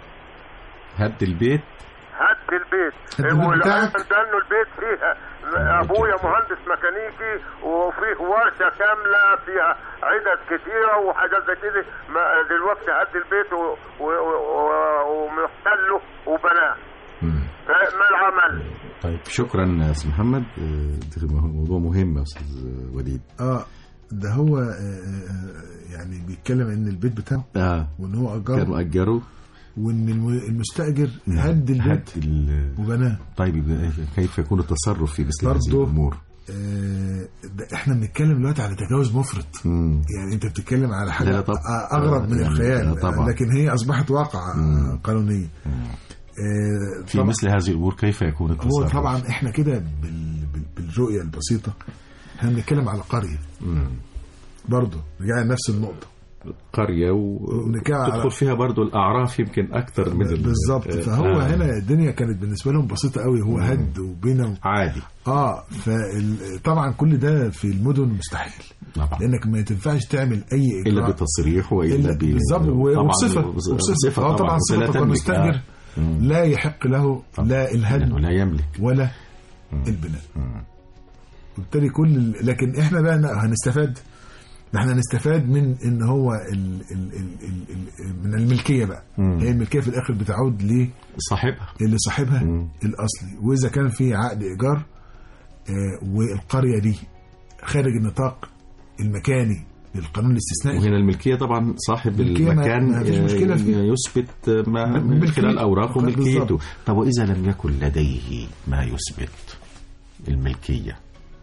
هد البيت هد البيت هد البيت بتاعك؟ لانه البيت فيه ابويا مهندس ميكانيكي وفيه ورشه كامله فيها عدد كتيره وحاجات زي كده ما- دلوقتي هد البيت و- و- و- ومحتله وبناه ما العمل؟ طيب شكرا يا أستاذ محمد آه، ده موضوع مهم يا أستاذ وليد اه ده هو آه، آه، يعني بيتكلم ان البيت بتاعه اه وان هو كانوا اجره أجروا وان الم- المستاجر هد البيت هد ال- وبناه طيب يبقى كيف يكون التصرف في مثل هذه برضه الأمور آه، ده احنا بنتكلم دلوقتي على تجاوز مفرط مم. يعني انت بتتكلم على حاجه لا، لا، طب- آه، اغرب من يعني، الخيال آه، طبعا. لكن هي اصبحت واقع آه، قانونيه آه، في طبعا- مثل هذه الأمور كيف يكون هو التصرف طبعا احنا كده بال... بال... بالرؤيه البسيطه احنا بنتكلم على قريه مم. برضه رجعنا لنفس النقطه قرية ونتكلم على- وتدخل فيها برضو الأعراف يمكن أكثر من ال- بالظبط آه، فهو آه. هنا الدنيا كانت بالنسبه لهم بسيطه قوي هو هد وبنى عادي اه فطبعا كل ده في المدن مستحيل طبعا لانك ما تنفعش تعمل اي إلا اجراء بتصريح وإلا إلا ب- بالظبط طبعاً وبصفه وبص- وبصفه اه طبعا وصلة صفه تملك. المستاجر آه. مم. لا يحق له لا الهدم لأنه لا يملك ولا البناء وبالتالي كل ال- لكن احنا بقى ن- هنستفاد ده احنا هنستفاد من ان هو ال ال ال ال ال من الملكيه بقى مم. هي الملكيه في الاخر بتعود ل صاحبها اللي صاحبها مم. الاصلي واذا كان في عقد ايجار آه، والقريه دي خارج النطاق المكاني للقانون الاستثنائي وهنا الملكية طبعا صاحب الملكية ما- المكان ما فيش آه، مشكلة فيه. يثبت ما من ملكية. خلال أوراقه بالظبط. ملكيته طب وإذا لم يكن لديه ما يثبت الملكية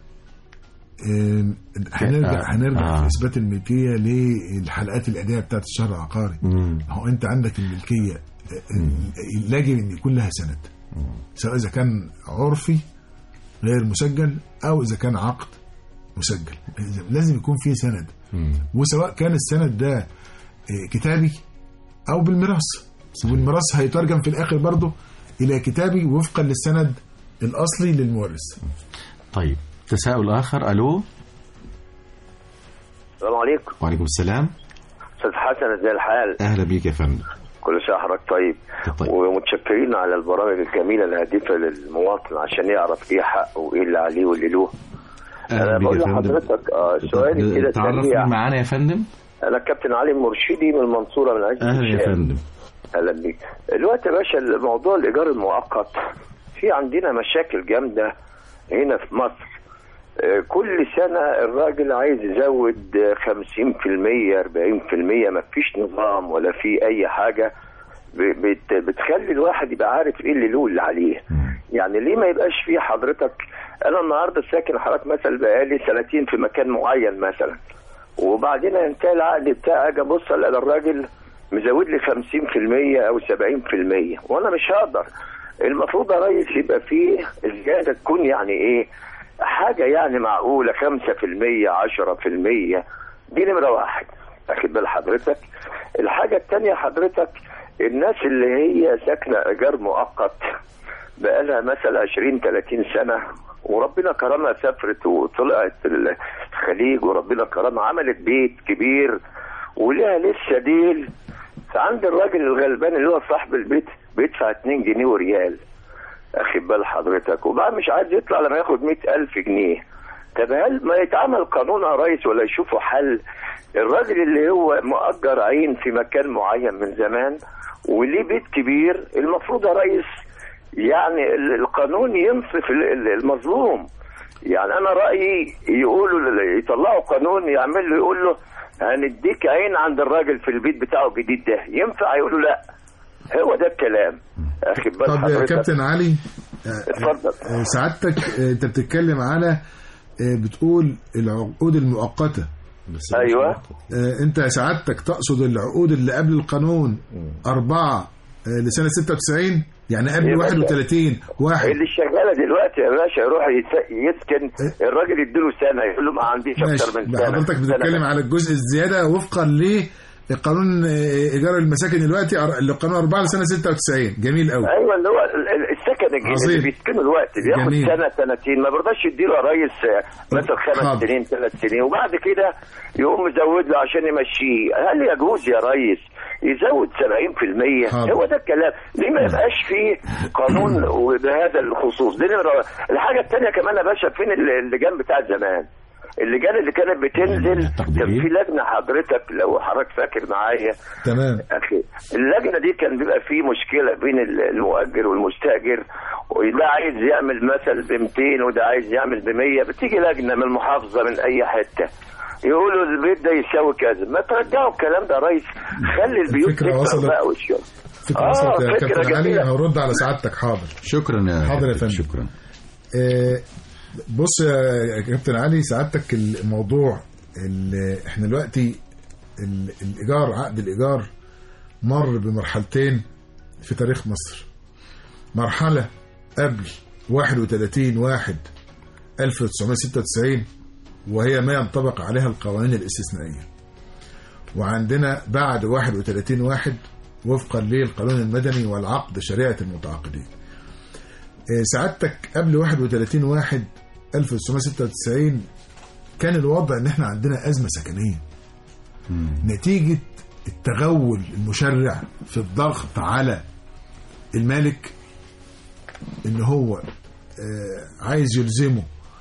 آم، هنرجع آه. هنرجع آه. في اثبات الملكيه للحلقات الادائيه بتاعت الشهر العقاري مم. هو انت عندك الملكيه آه، يجب ان يكون لها سند سواء اذا كان عرفي غير مسجل او اذا كان عقد مسجل لازم يكون فيه سند مم. وسواء كان السند ده آه، كتابي او بالميراث والميراث هيترجم في الاخر برضه الى كتابي وفقا للسند الاصلي للمورث طيب تساؤل آخر ألو السلام عليكم وعليكم السلام استاذ حسن ازي الحال أهلا بيك يا فندم كل سنه حضرتك طيب ومتشكرين على البرامج الجميله الهادفه للمواطن عشان يعرف ايه حقه وايه اللي عليه واللي له أهلا انا بك بقول يا فندم. لحضرتك اه سؤالي كده تعرف سريع مين معانا يا فندم انا كابتن علي مرشدي من المنصوره من عزة اهلا يا الشام. فندم اهلا بيك الوقت يا باشا موضوع الايجار المؤقت في عندنا مشاكل جامده هنا في مصر آه، كل سنة الراجل عايز يزود آه، 50% 40% ما فيش نظام ولا في أي حاجة ب- بت- بتخلي الواحد يبقى عارف ايه اللي له واللي عليه يعني ليه ما يبقاش في حضرتك انا النهارده ساكن حضرتك مثلا بقالي سنتين في مكان معين مثلا وبعدين انتهى العقد بتاعي اجي ابص الاقي الراجل مزود لي 50% او 70% وانا مش هقدر المفروض يا ريس يبقى فيه الزياده تكون يعني ايه حاجه يعني معقوله 5% 10% دي نمره واحد واخد بال حضرتك الحاجه الثانيه حضرتك الناس اللي هي ساكنه ايجار مؤقت بقالها مثلا 20 30 سنه وربنا كرمها سافرت وطلعت الخليج وربنا كرمها عملت بيت كبير ولها لسه ديل فعند الراجل الغلبان اللي هو صاحب البيت بيدفع 2 جنيه وريال اخد بال حضرتك وبقى مش عايز يطلع لما ياخد 100000 جنيه طب هل ما يتعمل قانون يا ريس ولا يشوفوا حل الراجل اللي هو مؤجر عين في مكان معين من زمان وليه بيت كبير المفروض يا ريس يعني ال- القانون ينصف ال- ال- المظلوم يعني انا رايي يقولوا لل- يطلعوا قانون يعمل له يقول له هنديك عين عند الراجل في البيت بتاعه الجديد ده ينفع يقولوا لا هو ده الكلام اخد بال طب يا حضرتك كابتن علي اتفضل آه، سعادتك آه، انت بتتكلم على آه، بتقول العقود المؤقته ايوه آه، انت سعادتك تقصد العقود اللي قبل القانون أربعة آه، لسنة 96 يعني قبل يا باشا. 31 واحد اللي شغاله دلوقتي يا باشا يروح يس- يسكن الراجل يديله سنه يقول له ما عنديش اكتر ماشي من ده سنه حضرتك بتتكلم سنة. على الجزء الزيادة وفقا لقانون آه، إيجار المساكن دلوقتي أر- اللي قانون 4 لسنة 96 جميل قوي ايوه اللي هو ال- ال- السكن الجديد عظيم. اللي بيسكنوا الوقت بياخد جميل. سنه سنتين ما برضاش يديله يا ريس آه، مثلا خمس حاضر. سنين ثلاث سنين وبعد كده يقوم مزود له عشان يمشيه هل يجوز يا ريس يزود 70% حاضر. هو ده الكلام ليه ما يبقاش فيه قانون بهذا الخصوص دي نمرة الحاجه الثانيه كمان يا باشا فين ال- اللجان بتاع زمان اللجان اللي كانت بتنزل كان في لجنه حضرتك لو حضرتك فاكر معايا تمام اخي اللجنه دي كان بيبقى في مشكله بين ال- المؤجر والمستاجر وده عايز يعمل مثل ب 200 وده عايز يعمل ب 100 بتيجي لجنه من المحافظه من اي حته يقولوا البيت ده يساوي كذا ما ترجعوا الكلام ده يا ريس خلي البيوت الفكرة تكبر وصلت. بقى والشغل فكرة وصلت يا فكرة كابتن علي جميلة. هرد على سعادتك حاضر شكرا يا حاضر يا كابتن، فندم شكرا آه، بص يا كابتن علي سعادتك الموضوع اللي احنا دلوقتي ال- الايجار عقد الايجار مر بمرحلتين في تاريخ مصر مرحله قبل 31 واحد 1996 وهي ما ينطبق عليها القوانين الاستثنائيه وعندنا بعد 31 واحد وفقا للقانون المدني والعقد شريعه المتعاقدين آه، سعادتك قبل 31 واحد 1996 كان الوضع ان احنا عندنا ازمه سكنيه نتيجه التغول المشرع في الضغط على المالك ان هو آه، عايز يلزمه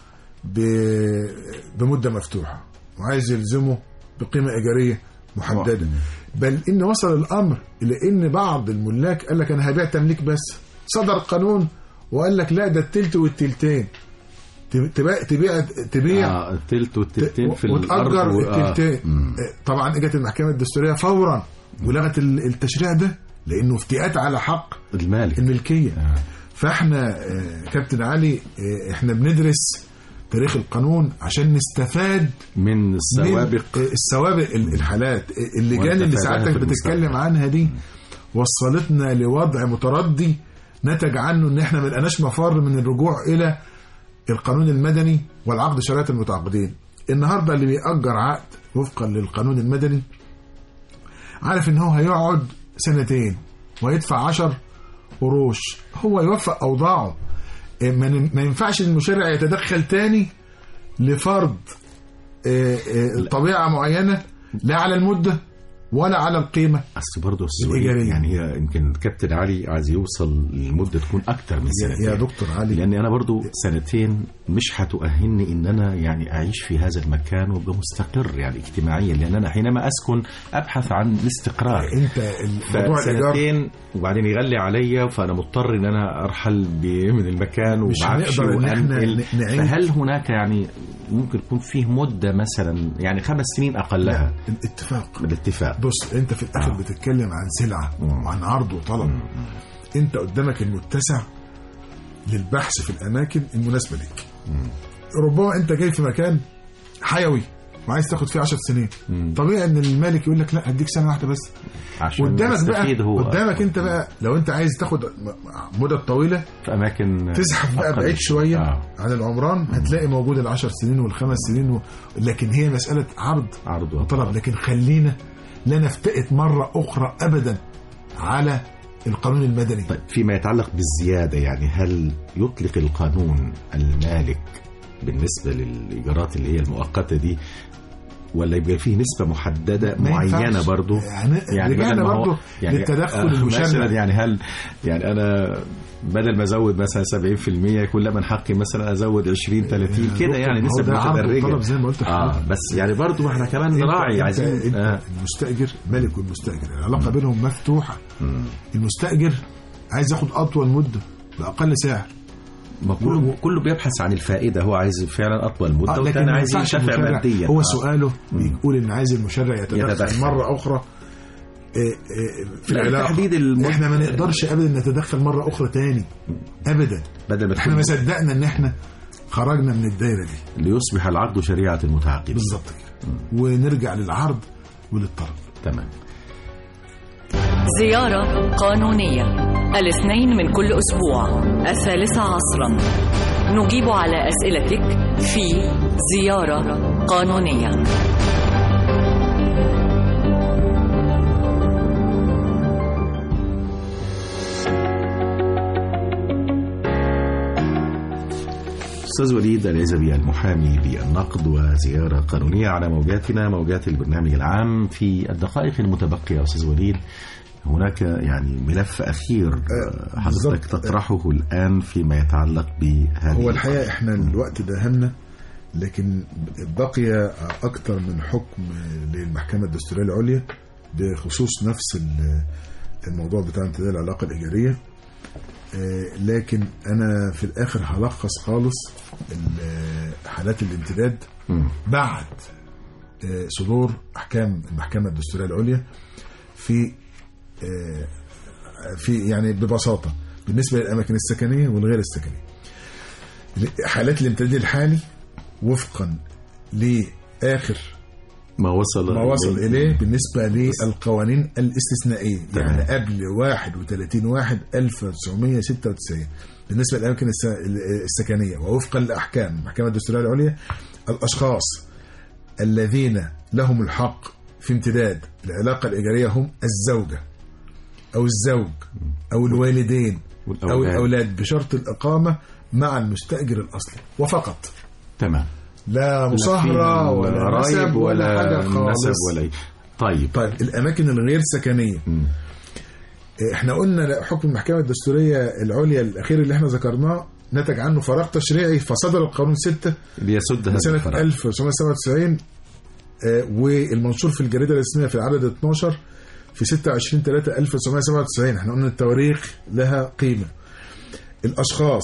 ب- بمده مفتوحه وعايز يلزمه بقيمه ايجاريه محدده بل ان وصل الامر الى ان بعض الملاك قال لك انا هبيع تمليك بس صدر قانون وقال لك لا ده التلت والتلتين تبيع تبيع تبيع آه التلت والتلتين في الارض وتأجر و- آه. التلتين مم. طبعا اجت المحكمة الدستورية فورا ولغت ال- التشريع ده لانه افتئات على حق المالك الملكية فاحنا آه، كابتن علي آه، احنا بندرس تاريخ القانون عشان نستفاد من السوابق من آه، السوابق ال- الحالات آه، اللجان اللي والتفاديها سعادتك في بتتكلم المستقبل. عنها دي وصلتنا لوضع متردي نتج عنه ان احنا ما لقناش مفر من الرجوع الى القانون المدني والعقد شريعه المتعاقدين النهارده اللي بيأجر عقد وفقا للقانون المدني عارف ان هو هيقعد سنتين ويدفع عشر قروش هو يوفق اوضاعه إيه، ما ن- ما ينفعش المشرع يتدخل تاني لفرض إيه، إيه، طبيعه معينه لا على المده ولا على القيمه اصل برضه السؤال الإيجارية. يعني هي يمكن الكابتن علي عايز يوصل لمده تكون اكتر من يا- سنتين يا دكتور علي لان انا برضو سنتين مش هتؤهلني ان انا يعني اعيش في هذا المكان وابقى مستقر يعني اجتماعيا لان انا حينما اسكن ابحث عن الاستقرار انت الموضوع الايجار فسنتين وبعدين يغلي عليا فانا مضطر ان انا ارحل ب- من المكان مش وبعفش هنقدر إن إحنا وانقل ن- نعيد. فهل هناك يعني ممكن يكون فيه مده مثلا يعني خمس سنين اقلها الاتفاق بالاتفاق بص انت في الاخر آه. بتتكلم عن سلعه وعن عرض وطلب انت قدامك المتسع للبحث في الاماكن المناسبه ليك ربما انت جاي في مكان حيوي وعايز تاخد فيه 10 سنين طبيعي ان المالك يقول لك لا هديك سنه واحده بس عشان قدامك بقى يستفيد هو قدامك انت بقى لو انت عايز تاخد م- مدة طويلة في اماكن تزحف بقى أقل. بعيد شوية آه. عن العمران هتلاقي موجود العشر سنين والخمس سنين و... لكن هي مسألة عرض عرض وطلب لكن خلينا لا نفتئت مرة أخرى أبدا على القانون المدني طيب فيما يتعلق بالزيادة يعني هل يطلق القانون المالك بالنسبة للإيجارات اللي هي المؤقتة دي ولا يبقى فيه نسبة محددة ما معينة ينفعش. برضو يعني رجعنا بدل ما هو- برضو للتدخل آه، المشرع. مثلا يعني هل يعني أنا بدل ما أزود مثلا 70% يكون لا من حقي مثلا أزود 20 30 كده يعني ما هو نسب ده عرض متدرجة وطلب زي ما قلت اه لحضرتك. بس يعني برضو احنا كمان انت- نراعي انت- عايزين انت آه. المستاجر مالك والمستاجر العلاقه بينهم مفتوحه المستاجر عايز ياخد اطول مده باقل سعر ما كله كله بيبحث عن الفائدة هو عايز فعلا أطول مدة آه، لكن والتاني ما عايز ينفعش ينتفع المشرع- ماديا هو آه. سؤاله بيقول ان عايز المشرع يتدخل, يتدخل. مره اخرى آه، آه، في لا، العلاقه تحديد المد- احنا ما نقدرش ابدا نتدخل مره اخرى تاني ابدا بدل ما احنا تكون ما صدقنا ان احنا خرجنا من الدايره دي ليصبح العقد شريعة المتعاقدين بالظبط كده ونرجع للعرض وللطلب تمام زيارة قانونية الاثنين من كل أسبوع الثالثة عصرا نجيب على أسئلتك في زيارة قانونية أستاذ وليد العزبي المحامي بالنقد وزيارة قانونية على موجاتنا موجات البرنامج العام في الدقائق المتبقية أستاذ وليد هناك يعني ملف أخير آه، حضرتك بالظبط. تطرحه الآن فيما يتعلق بهذه هو الحقيقه احنا الوقت ده همنا لكن بقي اكتر من حكم للمحكمه الدستوريه العليا بخصوص نفس ال- الموضوع بتاع امتداد العلاقه الايجاريه آه، لكن انا في الاخر هلخص خالص ال- حالات الامتداد مم. بعد آه، صدور احكام المحكمه الدستوريه العليا في آه، في يعني ببساطه بالنسبه للاماكن السكنيه والغير السكنيه حالات الامتداد الحالي وفقا لاخر ما وصل ما وصل اليه بالنسبه للقوانين الاستثنائيه يعني قبل 31 واحد 1996 بالنسبه للاماكن الس- السكنيه ووفقا لاحكام المحكمه الدستوريه العليا الاشخاص الذين لهم الحق في امتداد العلاقه الايجاريه هم الزوجه او الزوج او الوالدين او والأولاد. الاولاد بشرط الاقامه مع المستاجر الاصلي وفقط تمام لا مصاهره لا في ولا قرايب نسب ولا حاجه خالص نسب ولا أي- طيب طيب الاماكن الغير سكنيه مم. احنا قلنا حكم المحكمه الدستوريه العليا الاخير اللي احنا ذكرناه نتج عنه فراغ تشريعي فصدر القانون 6 ليسد هذا سنه الفراغ 1997 آه، والمنشور في الجريده الرسميه في العدد 12 في 26 3 1997 احنا قلنا التواريخ لها قيمه الاشخاص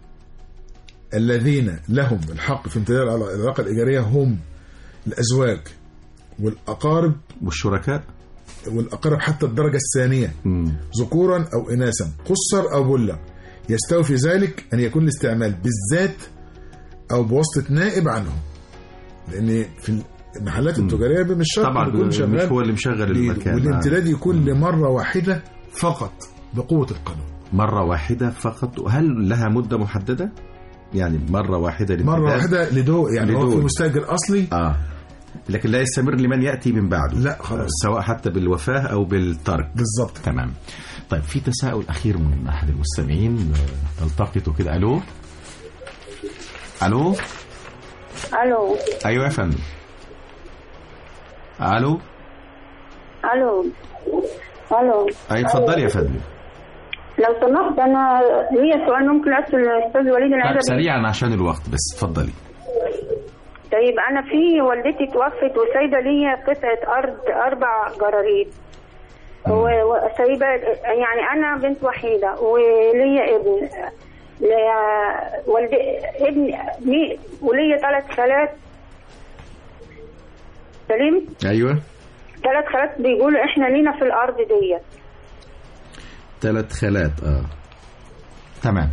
الذين لهم الحق في امتداد العلاقه الايجاريه هم الازواج والاقارب والشركاء والاقارب حتى الدرجه الثانيه مم. ذكورا او اناثا قصر او بلة يستوي في ذلك ان يكون الاستعمال بالذات او بواسطه نائب عنهم لان في المحلات التجاريه مش شرط طبعا يكون مش شغال هو اللي مشغل بإيده. المكان والامتداد يكون لمره واحده فقط بقوه القانون مرة واحدة فقط هل لها مدة محددة؟ يعني مرة واحدة مره للامتداد؟ واحده لدول يعني هو في لدول. مستاجر اصلي اه لكن لا يستمر لمن يأتي من بعده لا خلاص. سواء حتى بالوفاة أو بالترك بالظبط تمام طيب في تساؤل أخير من أحد المستمعين آه، التقطه كده ألو ألو الو أيوة يا فندم ألو الو الو اي اتفضلي يا فندم لو سمحت انا ليا سؤال ممكن اسال الاستاذ وليد طيب العزبي سريعا عشان الوقت بس اتفضلي طيب انا في والدتي توفت وسايبه ليا قطعه ارض اربع جراريد و- وسايبه يعني انا بنت وحيده وليا ابن ليا والد ابن مي- وليا ثلاث خالات سليم ايوه ثلاث خالات بيقولوا احنا لينا في الارض ديت ثلاث خالات اه تمام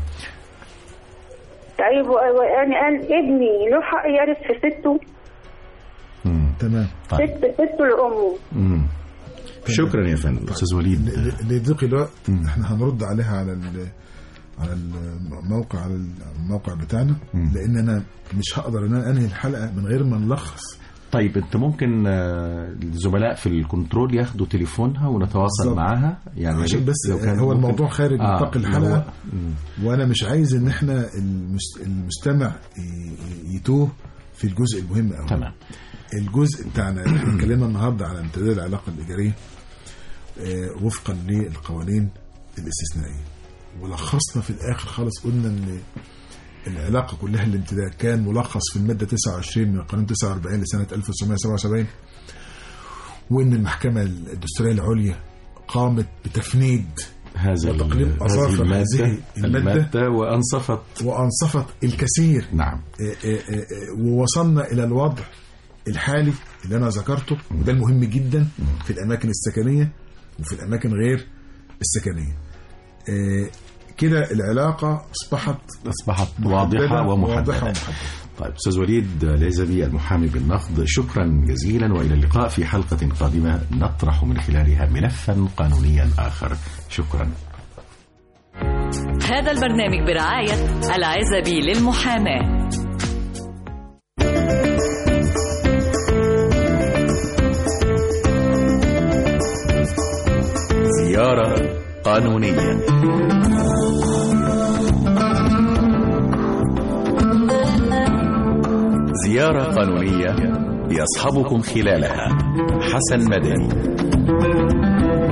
طيب و- وانا قال ابني له حق يرث في سته تمام ست سته لامه مم. شكرا يا فندم استاذ وليد لضيق الوقت احنا هنرد عليها على ال على الموقع على الموقع بتاعنا لان انا مش هقدر ان انا انهي الحلقه من غير ما نلخص طيب انت ممكن آه، الزملاء في الكنترول ياخدوا تليفونها ونتواصل بالظبط. معاها يعني عشان لو- بس لو كان هو ممكن- الموضوع خارج آه، نطاق لو الحلقه هو- مم. وانا مش عايز ان احنا المس- المستمع ي- يتوه في الجزء المهم قوي تمام الجزء بتاعنا اللي احنا اتكلمنا النهارده على امتداد العلاقه الايجاريه آه، وفقا للقوانين الاستثنائيه ولخصنا في الاخر خالص قلنا ان العلاقه كلها الامتداد كان ملخص في الماده 29 من القانون 49 لسنه 1977 وان المحكمه الدستوريه العليا قامت بتفنيد هذا ال- وتقليم هذه اظافر المادة- هذه الماده المادة وانصفت وانصفت الكثير نعم آه، آه، آه، ووصلنا الى الوضع الحالي اللي انا ذكرته وده المهم جدا في الاماكن السكنيه وفي الاماكن غير السكنيه آه، كده العلاقه اصبحت اصبحت محددة واضحة واضحة ومحددة ومحددة. طيب استاذ وليد العزبي المحامي بالنقد شكرا جزيلا والى اللقاء في حلقة قادمة نطرح من خلالها ملفا قانونيا اخر شكرا هذا البرنامج برعاية العزبي للمحاماة زيارة قانونية زيارة قانونية يصحبكم خلالها حسن مدني